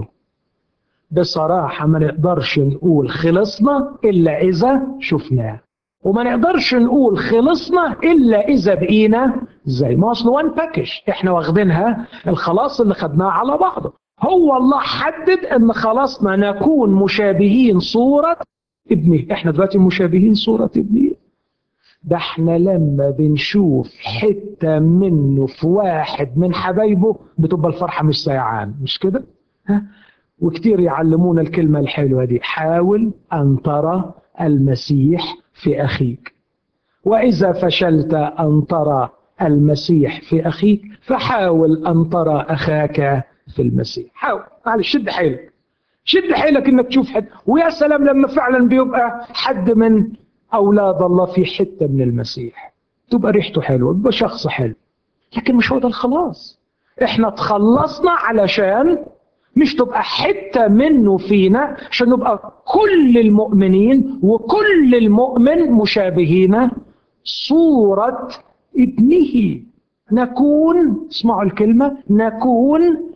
بصراحه ما نقدرش نقول خلصنا الا اذا شفناه وما نقدرش نقول خلصنا الا اذا بقينا زي ما اصل وان باكج احنا واخدينها الخلاص اللي خدناه على بعضه هو الله حدد ان خلاصنا نكون مشابهين صورة ابنه احنا دلوقتي مشابهين صورة ابنه ده احنا لما بنشوف حتة منه في واحد من حبايبه بتبقى الفرحة مش سيعان مش كده ها؟ وكتير يعلمونا الكلمة الحلوة دي حاول أن ترى المسيح في أخيك وإذا فشلت أن ترى المسيح في أخيك فحاول أن ترى أخاك في المسيح حاول معلش شد حيلك شد حيلك انك تشوف حد ويا سلام لما فعلا بيبقى حد من اولاد الله في حته من المسيح تبقى ريحته حلوه يبقى شخص حلو لكن مش هو ده الخلاص احنا تخلصنا علشان مش تبقى حتة منه فينا عشان نبقى كل المؤمنين وكل المؤمن مشابهين صورة ابنه نكون اسمعوا الكلمة نكون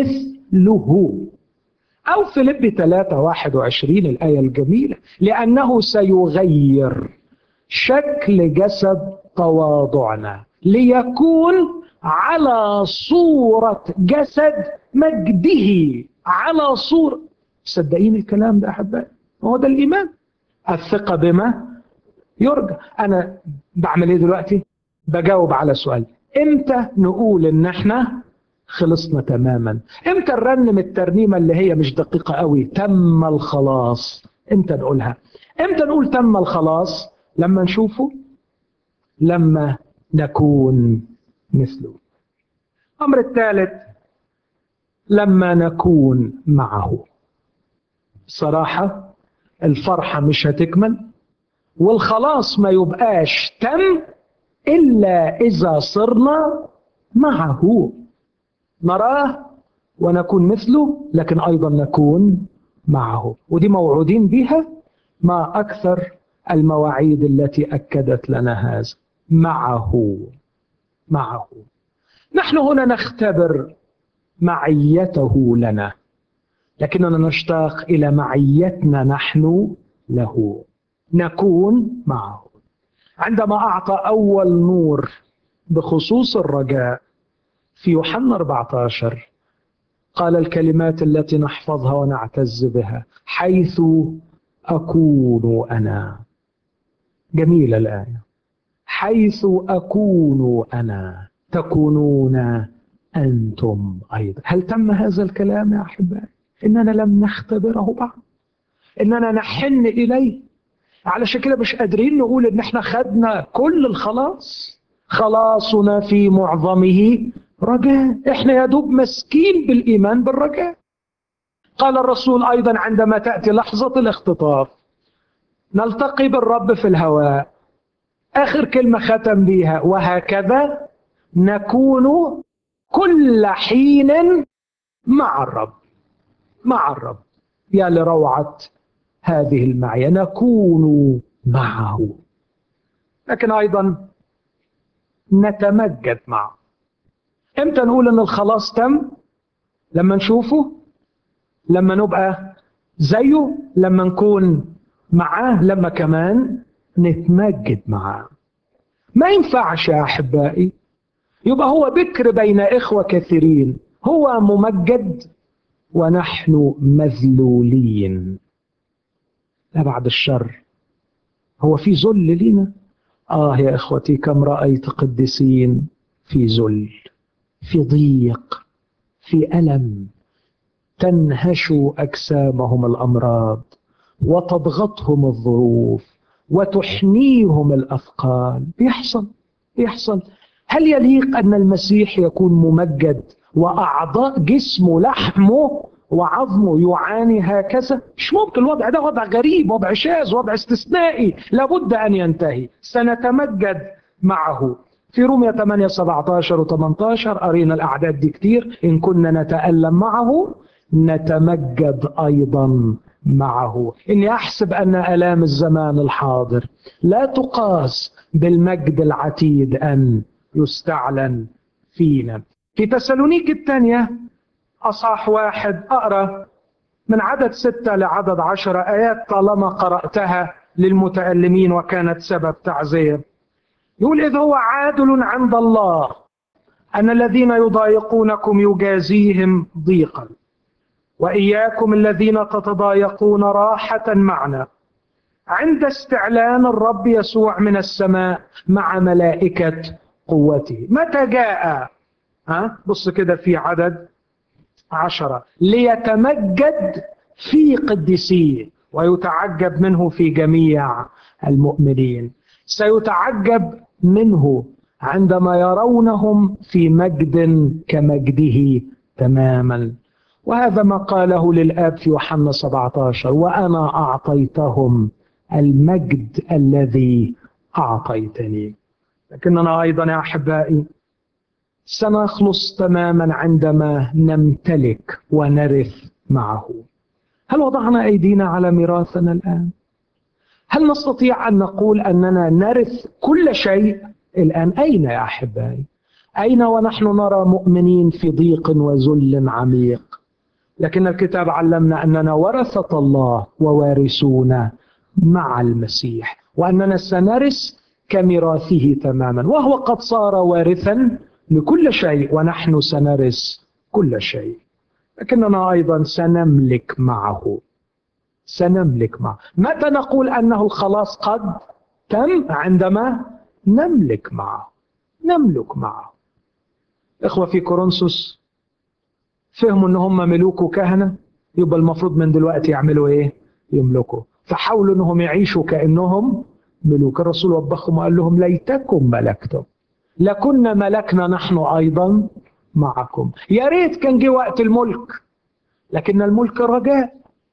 مثله أو فيليب 3 21 الآية الجميلة لأنه سيغير شكل جسد تواضعنا ليكون على صورة جسد مجده على صورة صدقين الكلام ده أحبائي هو ده الإيمان الثقة بما يرجى أنا بعمل إيه دلوقتي بجاوب على سؤال إمتى نقول إن إحنا خلصنا تماما امتى نرنم الترنيمة اللي هي مش دقيقة قوي تم الخلاص امتى نقولها امتى نقول تم الخلاص لما نشوفه لما نكون مثله الامر الثالث لما نكون معه صراحة الفرحة مش هتكمل والخلاص ما يبقاش تم إلا إذا صرنا معه نراه ونكون مثله لكن ايضا نكون معه ودي موعودين بها ما اكثر المواعيد التي اكدت لنا هذا معه معه نحن هنا نختبر معيته لنا لكننا نشتاق الى معيتنا نحن له نكون معه عندما اعطى اول نور بخصوص الرجاء في يوحنا 14 قال الكلمات التي نحفظها ونعتز بها حيث أكون أنا جميلة الآية حيث أكون أنا تكونون أنتم أيضا هل تم هذا الكلام يا أحبائي إننا لم نختبره بعد إننا نحن إليه علشان كده مش قادرين نقول إن إحنا خدنا كل الخلاص خلاصنا في معظمه رجاء احنا يا دوب مسكين بالايمان بالرجاء قال الرسول أيضا عندما تأتي لحظة الاختطاف نلتقي بالرب في الهواء آخر كلمة ختم بيها وهكذا نكون كل حين مع الرب مع الرب يا لروعة هذه المعية نكون معه لكن أيضا نتمجد معه امتى نقول ان الخلاص تم لما نشوفه لما نبقى زيه لما نكون معاه لما كمان نتمجد معاه ما ينفعش يا احبائي يبقى هو بكر بين اخوه كثيرين هو ممجد ونحن مذلولين لا بعد الشر هو في ذل لينا اه يا اخوتي كم رايت قديسين في ذل في ضيق في الم تنهش اجسامهم الامراض وتضغطهم الظروف وتحنيهم الاثقال بيحصل بيحصل هل يليق ان المسيح يكون ممجد واعضاء جسمه لحمه وعظمه يعاني هكذا مش ممكن الوضع ده وضع غريب وضع شاذ وضع استثنائي لابد ان ينتهي سنتمجد معه في رومية 8 17 و 18 قرينا الاعداد دي كتير ان كنا نتالم معه نتمجد ايضا معه اني احسب ان الام الزمان الحاضر لا تقاس بالمجد العتيد ان يستعلن فينا في تسالونيك الثانيه اصح واحد اقرا من عدد ستة لعدد عشرة آيات طالما قرأتها للمتألمين وكانت سبب تعزية يقول إذ هو عادل عند الله أن الذين يضايقونكم يجازيهم ضيقا وإياكم الذين تتضايقون راحة معنا عند استعلان الرب يسوع من السماء مع ملائكة قوته متى جاء ها بص كده في عدد عشرة ليتمجد في قدسيه ويتعجب منه في جميع المؤمنين سيتعجب منه عندما يرونهم في مجد كمجده تماما وهذا ما قاله للآب في يوحنا 17 وأنا أعطيتهم المجد الذي أعطيتني لكننا أيضا يا أحبائي سنخلص تماما عندما نمتلك ونرث معه هل وضعنا أيدينا على ميراثنا الآن؟ هل نستطيع أن نقول أننا نرث كل شيء الآن أين يا أحبائي؟ أين ونحن نرى مؤمنين في ضيق وذل عميق لكن الكتاب علمنا أننا ورثة الله ووارثون مع المسيح وأننا سنرث كميراثه تماما وهو قد صار وارثا لكل شيء ونحن سنرث كل شيء لكننا أيضا سنملك معه سنملك معه متى نقول أنه الخلاص قد تم عندما نملك معه نملك معه إخوة في كورنثوس فهموا ان هم ملوك وكهنه يبقى المفروض من دلوقتي يعملوا ايه؟ يملكوا فحاولوا انهم يعيشوا كانهم ملوك الرسول وبخهم وقال لهم ليتكم ملكتم لكنا ملكنا نحن ايضا معكم يا ريت كان جه وقت الملك لكن الملك رجاء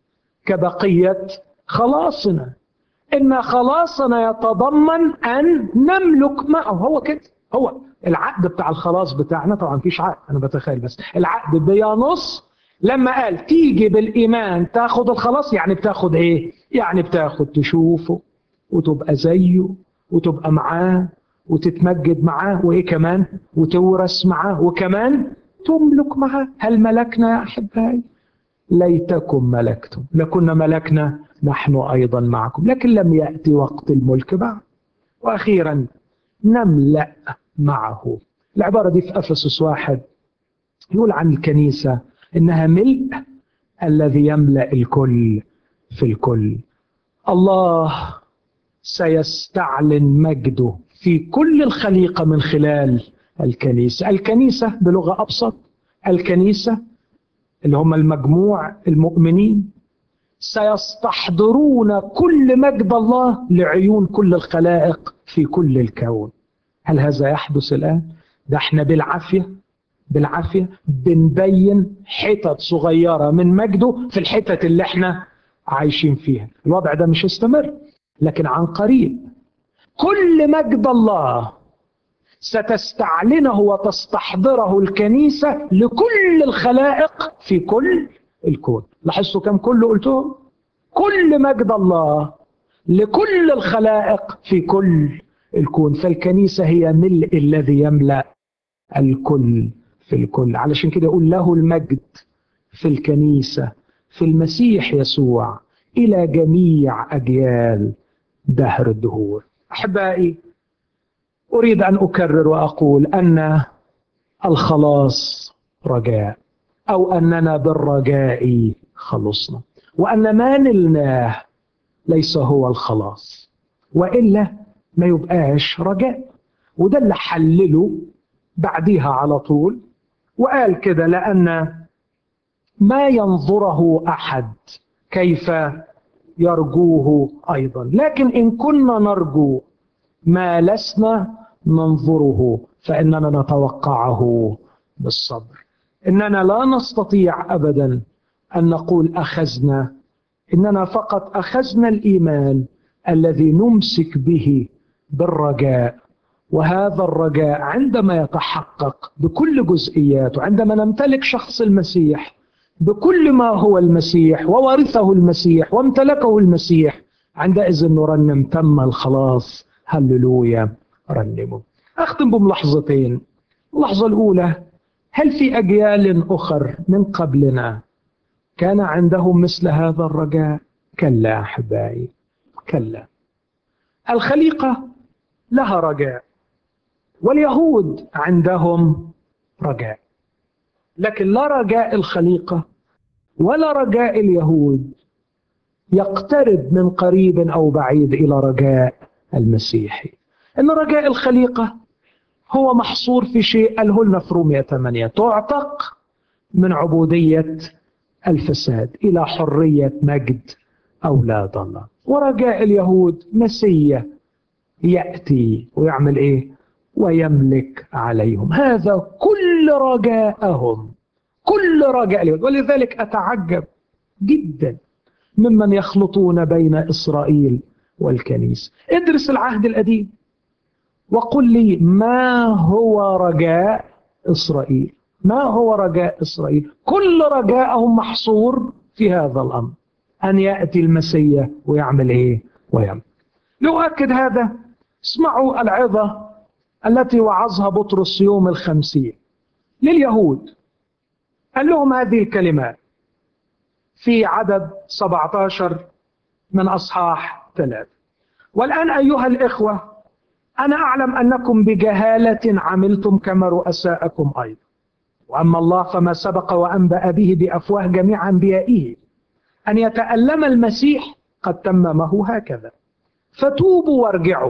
كبقيه خلاصنا ان خلاصنا يتضمن ان نملك معه هو كده هو العقد بتاع الخلاص بتاعنا طبعا مفيش عقد انا بتخيل بس العقد بينص لما قال تيجي بالايمان تاخد الخلاص يعني بتاخد ايه يعني بتاخد تشوفه وتبقى زيه وتبقى معاه وتتمجد معاه وايه كمان وتورث معاه وكمان تملك معاه هل ملكنا يا احبائي ليتكم ملكتم لكنا ملكنا نحن ايضا معكم لكن لم ياتي وقت الملك بعد واخيرا نملا معه العبارة دي في أفسس واحد يقول عن الكنيسة إنها ملء الذي يملأ الكل في الكل الله سيستعلن مجده في كل الخليقة من خلال الكنيسة الكنيسة بلغة أبسط الكنيسة اللي هم المجموع المؤمنين سيستحضرون كل مجد الله لعيون كل الخلائق في كل الكون هل هذا يحدث الآن؟ ده احنا بالعافية بالعافية بنبين حتت صغيرة من مجده في الحتت اللي احنا عايشين فيها الوضع ده مش هيستمر لكن عن قريب كل مجد الله ستستعلنه وتستحضره الكنيسة لكل الخلائق في كل الكون لاحظتوا كم كل قلتهم كل مجد الله لكل الخلائق في كل الكون فالكنيسة هي ملء الذي يملأ الكل في الكل علشان كده يقول له المجد في الكنيسة في المسيح يسوع إلى جميع أجيال دهر الدهور أحبائي أريد أن أكرر وأقول أن الخلاص رجاء أو أننا بالرجاء خلصنا وأن ما نلناه ليس هو الخلاص وإلا ما يبقاش رجاء وده اللي حلله بعديها على طول وقال كده لأن ما ينظره أحد كيف يرجوه أيضا لكن إن كنا نرجو ما لسنا ننظره فإننا نتوقعه بالصبر إننا لا نستطيع أبدا أن نقول أخذنا إننا فقط أخذنا الإيمان الذي نمسك به بالرجاء وهذا الرجاء عندما يتحقق بكل جزئياته عندما نمتلك شخص المسيح بكل ما هو المسيح وورثه المسيح وامتلكه المسيح عندئذ نرنم تم الخلاص هللويا رنموا أختم بملاحظتين اللحظة الأولى هل في أجيال أخر من قبلنا كان عندهم مثل هذا الرجاء كلا أحبائي كلا الخليقة لها رجاء واليهود عندهم رجاء لكن لا رجاء الخليقة ولا رجاء اليهود يقترب من قريب أو بعيد إلى رجاء المسيحي إن رجاء الخليقة هو محصور في شيء قاله لنا في رومية 8 تعتق من عبودية الفساد إلى حرية مجد أولاد الله ورجاء اليهود مسيا يأتي ويعمل إيه ويملك عليهم هذا كل رجاءهم كل رجاء اليهود ولذلك أتعجب جدا ممن يخلطون بين إسرائيل والكنيسة ادرس العهد القديم وقل لي ما هو رجاء إسرائيل ما هو رجاء إسرائيل كل رجاءهم محصور في هذا الأمر أن يأتي المسيح ويعمل إيه ويعمل لأؤكد هذا اسمعوا العظة التي وعظها بطرس يوم الخمسين لليهود قال لهم هذه الكلمات في عدد 17 من أصحاح ثلاثة والآن أيها الإخوة أنا أعلم أنكم بجهالة عملتم كما رؤساءكم أيضا وأما الله فما سبق وأنبأ به بأفواه جميع أنبيائه أن يتألم المسيح قد تممه هكذا فتوبوا وارجعوا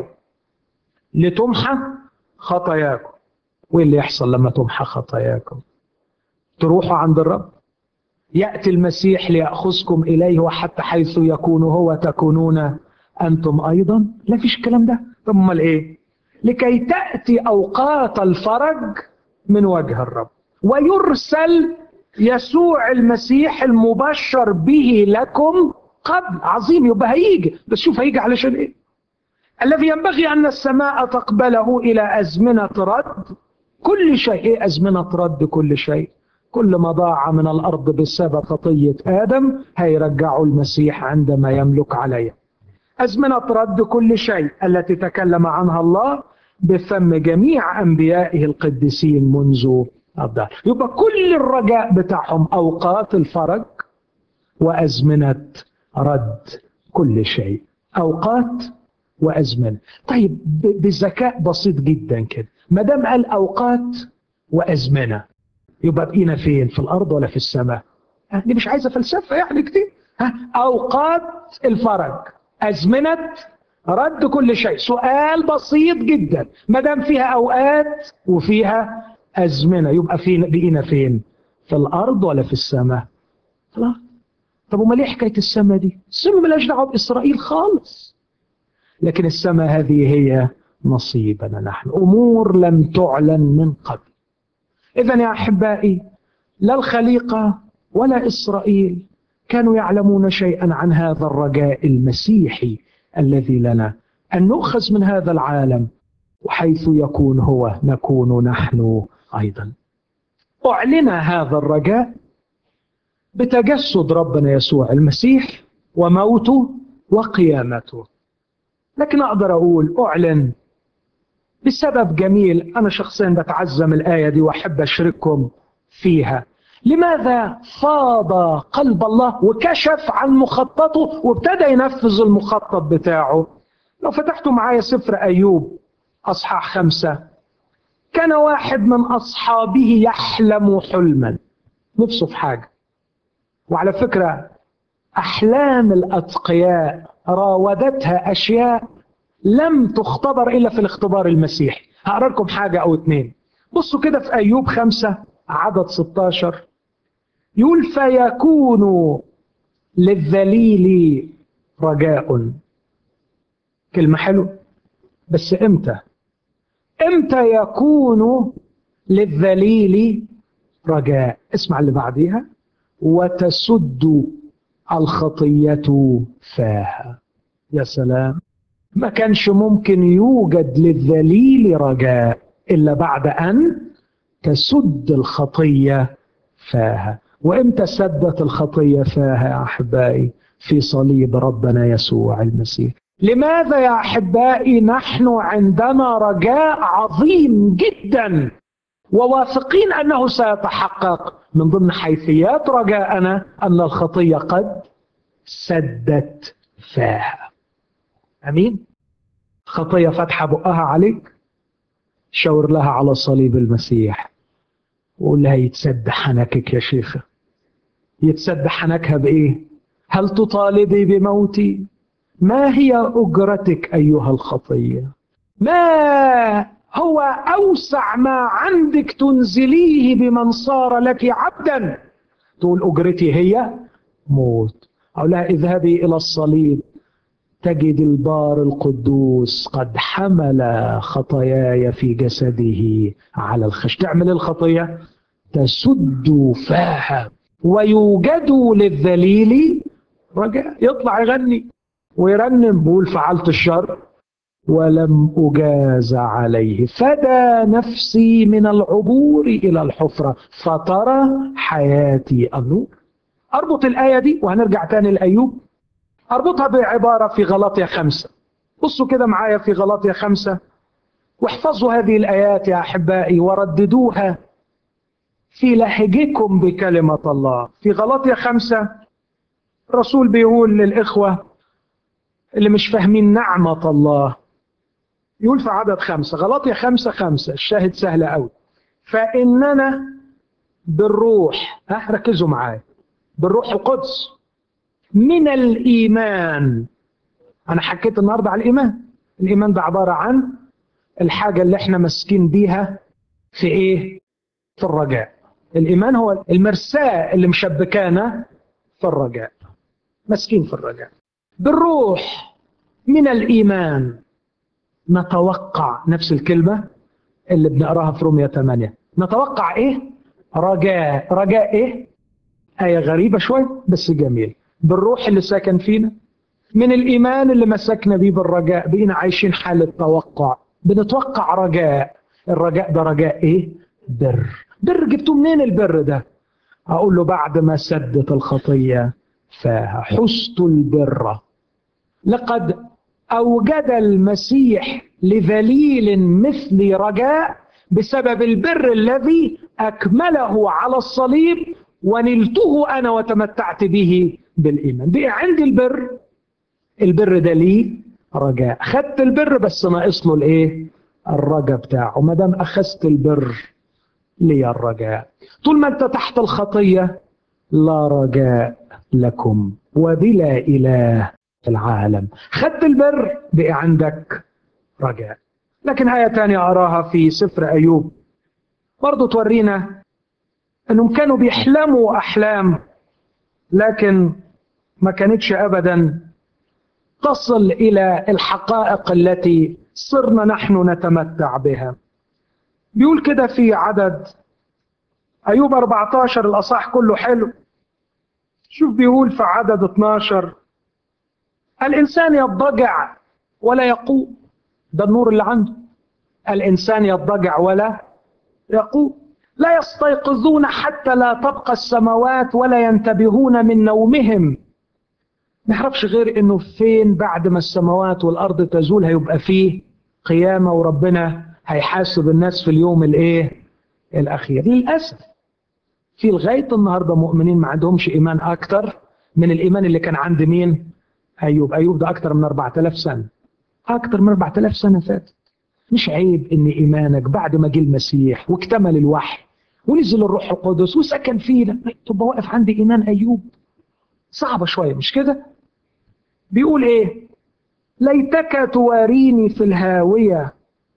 لتمحى خطاياكم وإيه اللي يحصل لما تمحى خطاياكم تروحوا عند الرب يأتي المسيح ليأخذكم إليه وحتى حيث يكون هو تكونون أنتم أيضا لا فيش الكلام ده طب امال إيه لكي تأتي أوقات الفرج من وجه الرب ويرسل يسوع المسيح المبشر به لكم قبل عظيم يبقى هيجي بس شوف هيجي علشان ايه الذي ينبغي ان السماء تقبله الى ازمنه رد كل شيء ايه ازمنه رد كل شيء كل ما ضاع من الارض بسبب خطيه ادم هيرجعوا المسيح عندما يملك عليها ازمنه رد كل شيء التي تكلم عنها الله بفم جميع انبيائه القديسين منذ الدهر يبقى كل الرجاء بتاعهم اوقات الفرج وازمنه رد كل شيء اوقات وازمنه طيب بذكاء بسيط جدا كده ما دام قال اوقات وازمنه يبقى بقينا فين في الارض ولا في السماء دي مش عايزه فلسفه يعني كتير ها اوقات الفرج ازمنه رد كل شيء سؤال بسيط جدا ما دام فيها اوقات وفيها ازمنه يبقى فين بقينا فين في الارض ولا في السماء في الارض طب امال ايه حكايه السماء دي السماء ملهاش دعوه باسرائيل خالص لكن السماء هذه هي نصيبنا نحن امور لم تعلن من قبل إذا يا أحبائي لا الخليقة ولا إسرائيل كانوا يعلمون شيئا عن هذا الرجاء المسيحي الذي لنا أن نؤخذ من هذا العالم وحيث يكون هو نكون نحن أيضا أعلن هذا الرجاء بتجسد ربنا يسوع المسيح وموته وقيامته لكن أقدر أقول أعلن بسبب جميل أنا شخصيا بتعزم الآية دي وأحب أشارككم فيها لماذا فاض قلب الله وكشف عن مخططه وابتدى ينفذ المخطط بتاعه لو فتحتوا معايا سفر أيوب أصحاح خمسة كان واحد من أصحابه يحلم حلما نفسه في حاجة وعلى فكرة أحلام الأتقياء راودتها أشياء لم تختبر إلا في الاختبار المسيحي هقرأ لكم حاجة أو اتنين بصوا كده في أيوب خمسة عدد 16 يقول فيكون للذليل رجاء كلمة حلوة بس امتى امتى يكون للذليل رجاء اسمع اللي بعديها وتسد الخطية فاها يا سلام ما كانش ممكن يوجد للذليل رجاء إلا بعد أن تسد الخطية فاها وإمتى سدت الخطية فاها يا أحبائي في صليب ربنا يسوع المسيح لماذا يا أحبائي نحن عندنا رجاء عظيم جدا وواثقين أنه سيتحقق من ضمن حيثيات رجاءنا أن الخطية قد سدت فاها أمين خطية فتحة بقها عليك شاور لها على صليب المسيح وقول لها يتسد حنكك يا شيخة يتسد حنكها بإيه هل تطالبي بموتي ما هي أجرتك أيها الخطية ما هو أوسع ما عندك تنزليه بمن صار لك عبدا تقول أجرتي هي موت أو لها اذهبي إلى الصليب تجد البار القدوس قد حمل خطاياي في جسده على الخش تعمل الخطية تسد فاها ويوجد للذليل رجاء يطلع يغني ويرنم بيقول فعلت الشر ولم أجاز عليه فدى نفسي من العبور إلى الحفرة فترى حياتي النور أربط الآية دي وهنرجع تاني لأيوب أربطها بعبارة في غلطية خمسة بصوا كده معايا في غلطية خمسة واحفظوا هذه الآيات يا أحبائي ورددوها في لهجكم بكلمة الله في غلطية خمسة الرسول بيقول للإخوة اللي مش فاهمين نعمة الله يقول في عدد خمسة غلطية خمسة خمسة الشاهد سهل قوي فإننا بالروح ها ركزوا معايا بالروح القدس من الإيمان أنا حكيت النهاردة على الإيمان الإيمان ده عبارة عن الحاجة اللي احنا ماسكين بيها في إيه؟ في الرجاء الإيمان هو المرساة اللي مشبكانا في الرجاء ماسكين في الرجاء بالروح من الإيمان نتوقع نفس الكلمة اللي بنقراها في رومية 8 نتوقع إيه؟ رجاء رجاء إيه؟ آية غريبة شوي بس جميل بالروح اللي ساكن فينا من الإيمان اللي مسكنا بيه بالرجاء بقينا عايشين حالة توقع بنتوقع رجاء الرجاء ده رجاء إيه؟ بر بر جبتوا منين البر ده؟ أقول له بعد ما سدت الخطية فاها حست البر لقد أوجد المسيح لذليل مثلي رجاء بسبب البر الذي أكمله على الصليب ونلته أنا وتمتعت به بالإيمان بقى عندي البر البر ده لي رجاء خدت البر بس ناقص له الايه الرجاء بتاعه ما دام اخذت البر لي الرجاء طول ما انت تحت الخطيه لا رجاء لكم وبلا اله في العالم خدت البر بقى عندك رجاء لكن آية تانية أراها في سفر أيوب برضو تورينا أنهم كانوا بيحلموا أحلام لكن ما كانتش أبدا تصل إلى الحقائق التي صرنا نحن نتمتع بها بيقول كده في عدد أيوب 14 الأصح كله حلو شوف بيقول في عدد 12 الإنسان يضجع ولا يقوم ده النور اللي عنده الإنسان يضجع ولا يقوم لا يستيقظون حتى لا تبقى السماوات ولا ينتبهون من نومهم ما يعرفش غير انه فين بعد ما السماوات والارض تزول هيبقى فيه قيامه وربنا هيحاسب الناس في اليوم الايه الاخير للاسف في لغايه النهارده مؤمنين ما عندهمش ايمان اكتر من الايمان اللي كان عند مين ايوب ايوب ده اكتر من 4000 سنه اكتر من 4000 سنه فاتت مش عيب ان ايمانك بعد ما جه المسيح واكتمل الوحي ونزل الروح القدس وسكن فينا تبقى واقف عند ايمان ايوب صعبه شويه مش كده بيقول ايه ليتك تواريني في الهاويه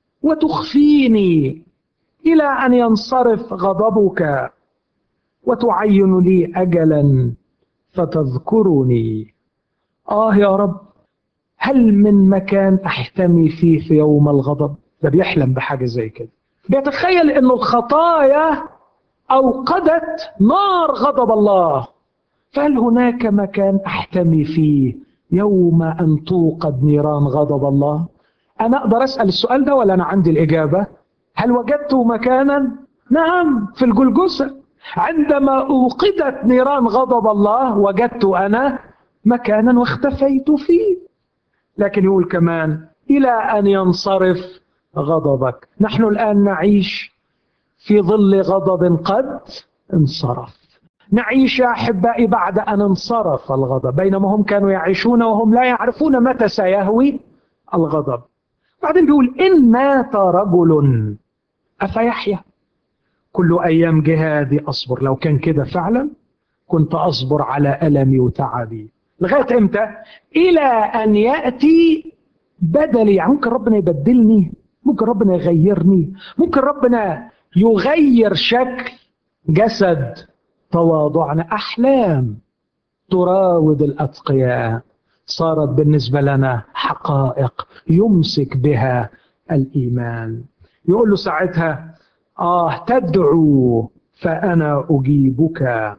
وتخفيني الى ان ينصرف غضبك وتعين لي اجلا فتذكرني اه يا رب هل من مكان احتمي فيه في يوم الغضب ده بيحلم بحاجه زي كده بيتخيل ان الخطايا اوقدت نار غضب الله فهل هناك مكان احتمي فيه يوم ان توقد نيران غضب الله انا اقدر اسال السؤال ده ولا انا عندي الاجابه هل وجدت مكانا نعم في الجلجسه عندما اوقدت نيران غضب الله وجدت انا مكانا واختفيت فيه لكن يقول كمان الى ان ينصرف غضبك نحن الان نعيش في ظل غضب قد انصرف نعيش يا احبائي بعد ان انصرف الغضب بينما هم كانوا يعيشون وهم لا يعرفون متى سيهوي الغضب بعدين بيقول ان مات رجل افيحيا كل ايام جهادي اصبر لو كان كده فعلا كنت اصبر على المي وتعبي لغايه امتى الى ان ياتي بدلي يعني ممكن ربنا يبدلني ممكن ربنا يغيرني ممكن ربنا يغير شكل جسد تواضعنا احلام تراود الاتقياء صارت بالنسبه لنا حقائق يمسك بها الايمان يقول له ساعتها اه تدعو فانا اجيبك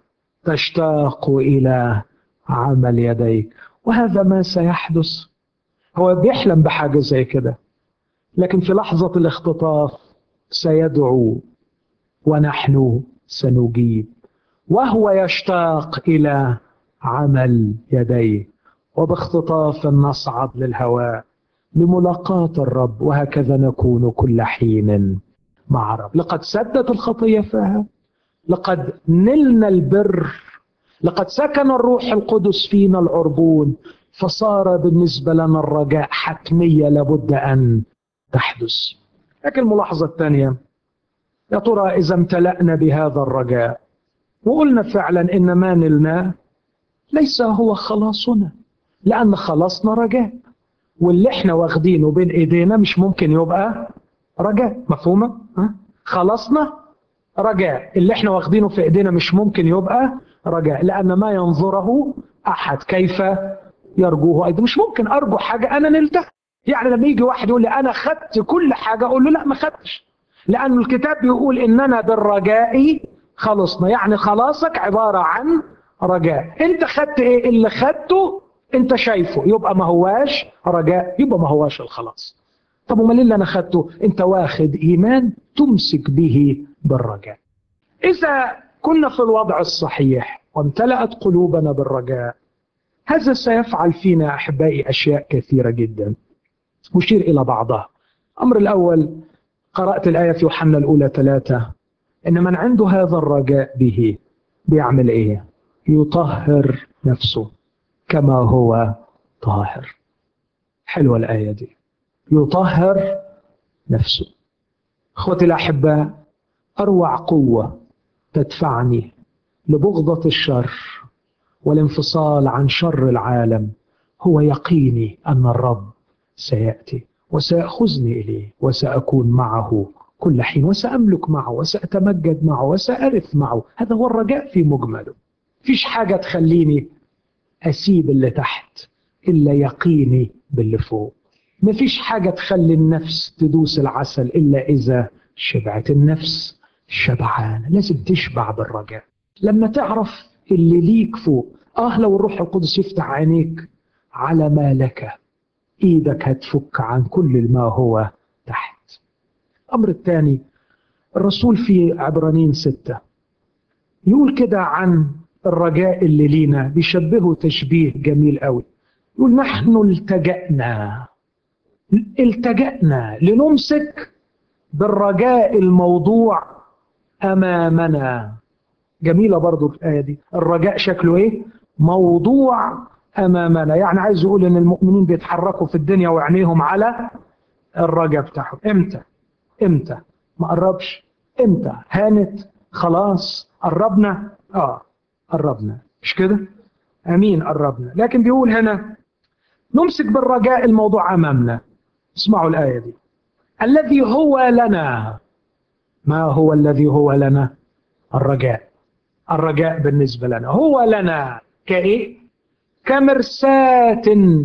تشتاق الى عمل يديك وهذا ما سيحدث هو بيحلم بحاجه زي كده لكن في لحظه الاختطاف سيدعو ونحن سنجيب وهو يشتاق الى عمل يديه وباختطاف نصعد للهواء لملاقاة الرب وهكذا نكون كل حين مع الرب لقد سدت الخطية فيها لقد نلنا البر لقد سكن الروح القدس فينا العربون فصار بالنسبة لنا الرجاء حتمية لابد أن تحدث لكن الملاحظة الثانية يا ترى إذا امتلأنا بهذا الرجاء وقلنا فعلا إن ما نلنا ليس هو خلاصنا لأن خلاصنا رجاء واللي احنا واخدينه بين ايدينا مش ممكن يبقى رجاء مفهومة؟ ها؟ خلصنا رجاء اللي احنا واخدينه في ايدينا مش ممكن يبقى رجاء لأن ما ينظره أحد كيف يرجوه أيضا مش ممكن أرجو حاجة أنا نلتها يعني لما يجي واحد يقول لي أنا خدت كل حاجة أقول له لا ما خدتش لأن الكتاب بيقول إننا بالرجاء خلصنا يعني خلاصك عبارة عن رجاء أنت خدت إيه اللي خدته أنت شايفه يبقى ما هواش رجاء يبقى ما هواش الخلاص طب امال اللي انا خدته انت واخد ايمان تمسك به بالرجاء اذا كنا في الوضع الصحيح وامتلأت قلوبنا بالرجاء هذا سيفعل فينا احبائي اشياء كثيره جدا اشير الى بعضها الامر الاول قرات الايه في يوحنا الاولى ثلاثه ان من عنده هذا الرجاء به بيعمل ايه يطهر نفسه كما هو طاهر حلوه الايه دي يطهر نفسه اخوتي الاحباء اروع قوه تدفعني لبغضه الشر والانفصال عن شر العالم هو يقيني ان الرب سياتي وسياخذني اليه وساكون معه كل حين وساملك معه وساتمجد معه وسارث معه هذا هو الرجاء في مجمله فيش حاجه تخليني اسيب اللي تحت الا يقيني باللي فوق مفيش حاجة تخلي النفس تدوس العسل إلا إذا شبعت النفس شبعانة لازم تشبع بالرجاء لما تعرف اللي ليك فوق اه لو الروح القدس يفتح عينيك على ما لك ايدك هتفك عن كل ما هو تحت الامر الثاني الرسول في عبرانيين ستة يقول كده عن الرجاء اللي لينا بيشبهه تشبيه جميل قوي يقول نحن التجأنا التجأنا لنمسك بالرجاء الموضوع أمامنا جميلة برضو الآية دي الرجاء شكله إيه موضوع أمامنا يعني عايز يقول إن المؤمنين بيتحركوا في الدنيا وعينيهم على الرجاء بتاعهم إمتى إمتى ما قربش إمتى هانت خلاص قربنا آه قربنا مش كده أمين قربنا لكن بيقول هنا نمسك بالرجاء الموضوع أمامنا اسمعوا الآية دي الذي هو لنا ما هو الذي هو لنا الرجاء الرجاء بالنسبة لنا هو لنا كإيه كمرساة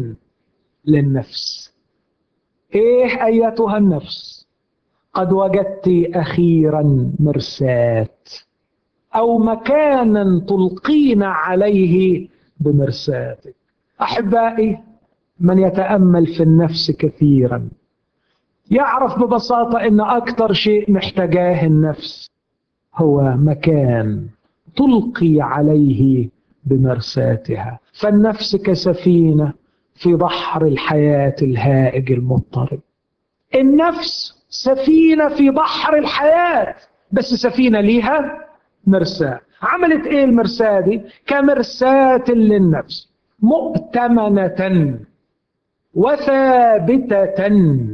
للنفس إيه أيتها النفس قد وجدت أخيرا مرساة أو مكانا تلقين عليه بمرساتك أحبائي من يتأمل في النفس كثيرا يعرف ببساطة أن أكثر شيء محتاجاه النفس هو مكان تلقي عليه بمرساتها فالنفس كسفينة في بحر الحياة الهائج المضطرب النفس سفينة في بحر الحياة بس سفينة ليها مرساة عملت ايه المرساة دي كمرساة للنفس مؤتمنة وثابتة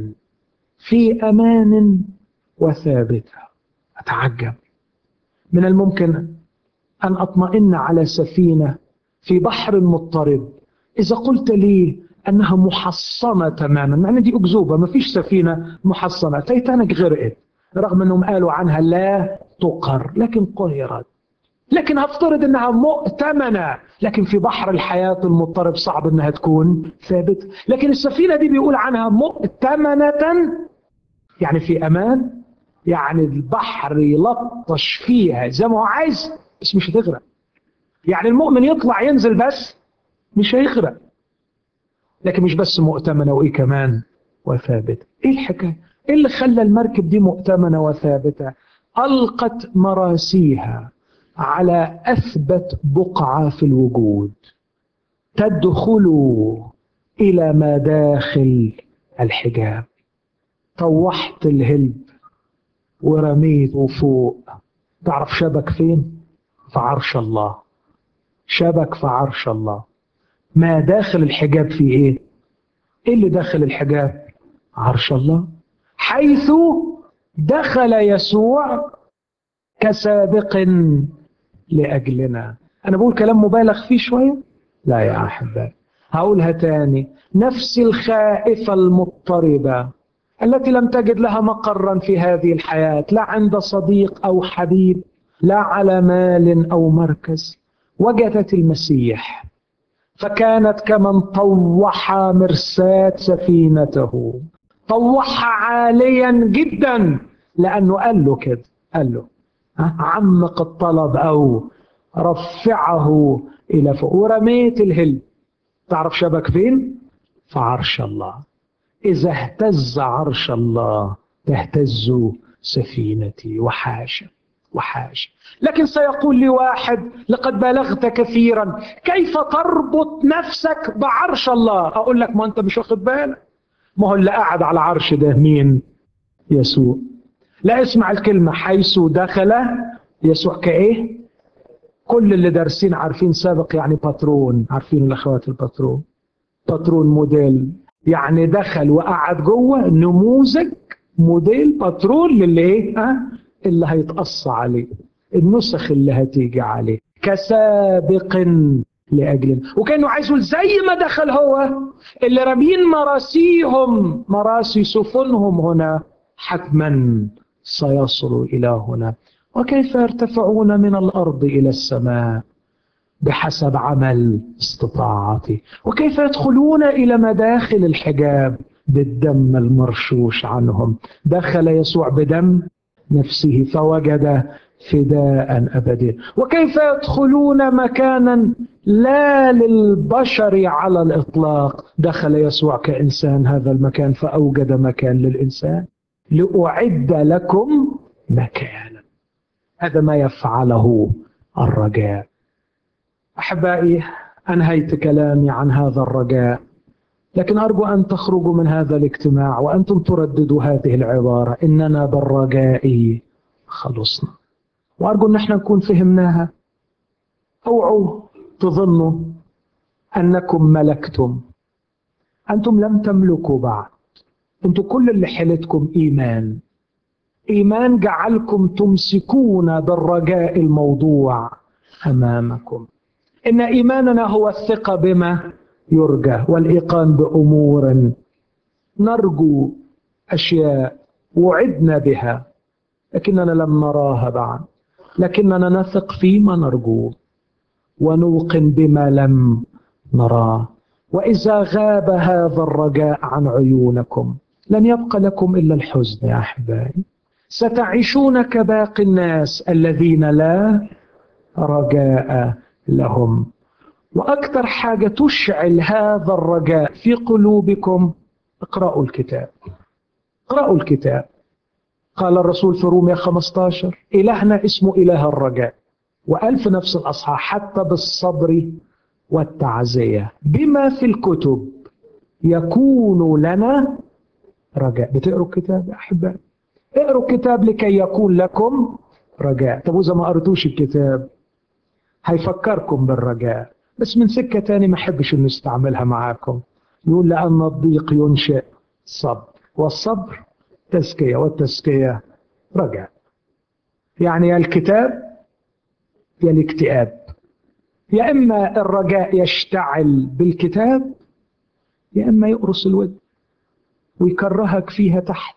في أمان وثابتة أتعجب من الممكن أن أطمئن على سفينة في بحر مضطرب إذا قلت لي أنها محصنة تماما مع أن دي أكذوبة ما فيش سفينة محصنة تيتانيك غرقت رغم أنهم قالوا عنها لا تقر لكن قهرت لكن هفترض أنها مؤتمنة لكن في بحر الحياة المضطرب صعب أنها تكون ثابتة لكن السفينة دي بيقول عنها مؤتمنة يعني في أمان يعني البحر يلطش فيها زي ما هو عايز بس مش هتغرق يعني المؤمن يطلع ينزل بس مش هيغرق لكن مش بس مؤتمنة وإيه كمان وثابتة إيه الحكاية إيه اللي خلى المركب دي مؤتمنة وثابتة ألقت مراسيها على أثبت بقعة في الوجود تدخل إلى مداخل الحجاب طوحت الهلب ورميته فوق تعرف شبك فين في عرش الله شبك في عرش الله ما داخل الحجاب في ايه ايه اللي داخل الحجاب عرش الله حيث دخل يسوع كسابق لاجلنا انا بقول كلام مبالغ فيه شويه لا يا احبائي هقولها تاني نفسي الخائفه المضطربه التي لم تجد لها مقرا في هذه الحياه لا عند صديق او حبيب لا على مال او مركز وجدت المسيح فكانت كمن طوح مرساة سفينته طوحها عاليا جدا لانه قال له كده قال له عمق الطلب او رفعه الى فوق ورميت الهل تعرف شبك فين في عرش الله اذا اهتز عرش الله تهتز سفينتي وحاشا وحاشا لكن سيقول لي واحد لقد بلغت كثيرا كيف تربط نفسك بعرش الله اقول لك ما انت مش واخد بالك ما هو اللي قاعد على العرش ده مين يسوع لا اسمع الكلمة حيث دخل يسوع كايه كل اللي دارسين عارفين سابق يعني باترون عارفين الاخوات الباترون باترون موديل يعني دخل وقعد جوه نموذج موديل باترون للي ايه ها اللي هيتقص عليه النسخ اللي هتيجي عليه كسابق لاجلنا وكانه عايز يقول زي ما دخل هو اللي رامين مراسيهم مراسي سفنهم هنا حتما سيصلوا الى هنا وكيف يرتفعون من الارض الى السماء بحسب عمل استطاعتي وكيف يدخلون الى مداخل الحجاب بالدم المرشوش عنهم دخل يسوع بدم نفسه فوجد فداء أبديا وكيف يدخلون مكانا لا للبشر على الإطلاق دخل يسوع كإنسان هذا المكان فأوجد مكان للإنسان لأعد لكم مكانا هذا ما يفعله الرجاء أحبائي أنهيت كلامي عن هذا الرجاء لكن أرجو أن تخرجوا من هذا الاجتماع وأنتم ترددوا هذه العبارة إننا بالرجاء خلصنا وأرجو أن احنا نكون فهمناها اوعوا تظنوا أنكم ملكتم أنتم لم تملكوا بعد أنتم كل اللي حيلتكم إيمان إيمان جعلكم تمسكون بالرجاء الموضوع أمامكم إن إيماننا هو الثقة بما يرجى والإيقان بأمور نرجو أشياء وعدنا بها لكننا لم نراها بعد لكننا نثق فيما نرجوه ونوقن بما لم نراه وإذا غاب هذا الرجاء عن عيونكم لن يبقى لكم إلا الحزن يا أحبائي ستعيشون كباقي الناس الذين لا رجاء لهم واكثر حاجه تشعل هذا الرجاء في قلوبكم اقرأوا الكتاب اقرأوا الكتاب قال الرسول في روميا 15 إلهنا اسمه إله الرجاء وقال في نفس الأصحاح حتى بالصبر والتعزية بما في الكتب يكون لنا رجاء بتقروا الكتاب يا أحبائي اقروا الكتاب لكي يكون لكم رجاء طب وإذا ما قريتوش الكتاب هيفكركم بالرجاء بس من سكة تاني ما أحبش إنه يستعملها معاكم يقول لأن الضيق ينشئ صبر والصبر تزكية والتزكية رجاء يعني يا الكتاب يا الاكتئاب يا إما الرجاء يشتعل بالكتاب يا إما يقرص الود ويكرهك فيها تحت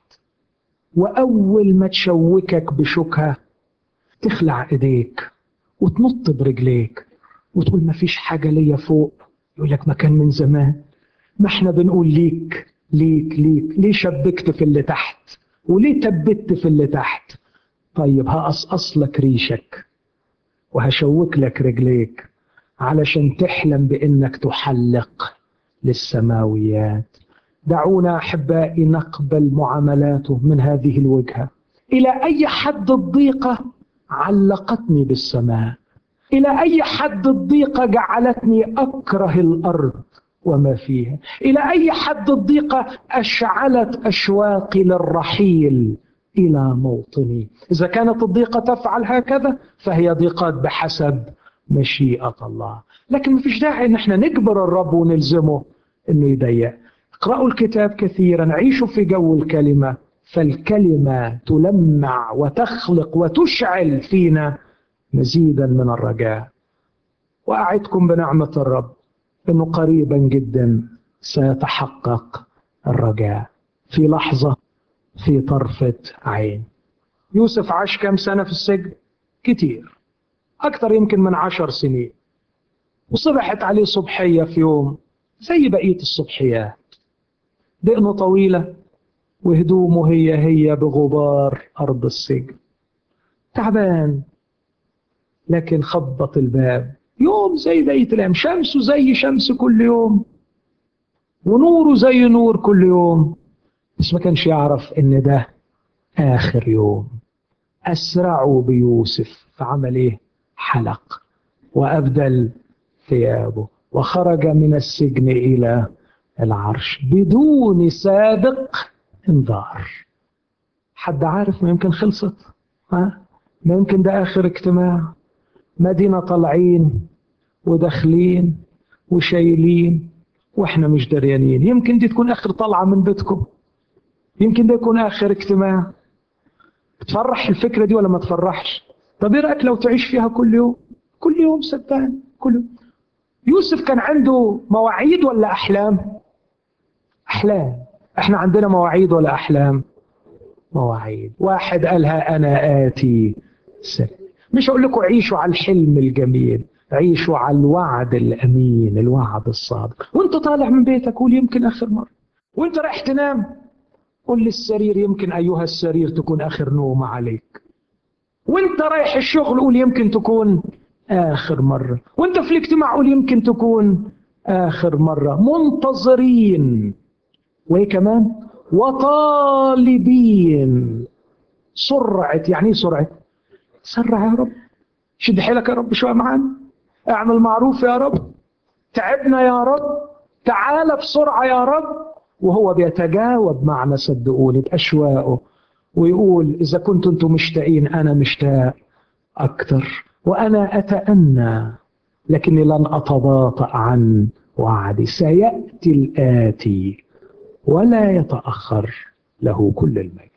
وأول ما تشوكك بشوكها تخلع إيديك وتنط برجليك وتقول ما فيش حاجة ليا فوق يقول لك ما كان من زمان ما احنا بنقول ليك ليك ليك ليه شبكت في اللي تحت وليه تبت في اللي تحت طيب هقصقص لك ريشك وهشوك لك رجليك علشان تحلم بانك تحلق للسماويات دعونا احبائي نقبل معاملاته من هذه الوجهه الى اي حد الضيقه علقتني بالسماء الى اي حد الضيقه جعلتني اكره الارض وما فيها الى اي حد الضيقه اشعلت اشواقي للرحيل الى موطني اذا كانت الضيقه تفعل هكذا فهي ضيقات بحسب مشيئه الله لكن ما فيش داعي ان احنا نجبر الرب ونلزمه انه يضيق اقرأوا الكتاب كثيرا عيشوا في جو الكلمة فالكلمة تلمع وتخلق وتشعل فينا مزيدا من الرجاء وأعدكم بنعمة الرب أنه قريبا جدا سيتحقق الرجاء في لحظة في طرفة عين يوسف عاش كم سنة في السجن كتير أكثر يمكن من عشر سنين وصبحت عليه صبحية في يوم زي بقية الصبحيات دقنه طويلة وهدومه هي هي بغبار أرض السجن تعبان لكن خبط الباب يوم زي بقية الأيام شمسه زي شمس كل يوم ونوره زي نور كل يوم بس ما كانش يعرف إن ده آخر يوم أسرعوا بيوسف فعمل إيه؟ حلق وأبدل ثيابه وخرج من السجن إلى العرش بدون سابق انذار حد عارف ما يمكن خلصت ها ما يمكن ده اخر اجتماع مدينه طالعين وداخلين وشايلين واحنا مش دريانين يمكن دي تكون اخر طلعه من بيتكم يمكن ده يكون اخر اجتماع تفرح الفكره دي ولا ما تفرحش طب ايه رايك لو تعيش فيها كل يوم كل يوم صدقني كل يوم يوسف كان عنده مواعيد ولا احلام احلام احنا عندنا مواعيد ولا احلام مواعيد واحد قالها انا اتي سر مش هقول لكم عيشوا على الحلم الجميل عيشوا على الوعد الامين الوعد الصادق وانت طالع من بيتك قول يمكن اخر مره وانت رايح تنام قل للسرير يمكن أيها السرير تكون آخر نومة عليك وانت رايح الشغل قول يمكن تكون آخر مرة وانت في الاجتماع قول يمكن تكون آخر مرة منتظرين وإيه كمان وطالبين سرعة يعني ايه سرعة سرع يا رب شد حيلك يا رب شوية معانا اعمل معروف يا رب تعبنا يا رب تعال بسرعة يا رب وهو بيتجاوب معنا صدقوني بأشواقه ويقول إذا كنتم أنتم مشتاقين أنا مشتاق أكثر وأنا أتأنى لكني لن أتباطأ عن وعدي سيأتي الآتي ولا يتأخر له كل المجد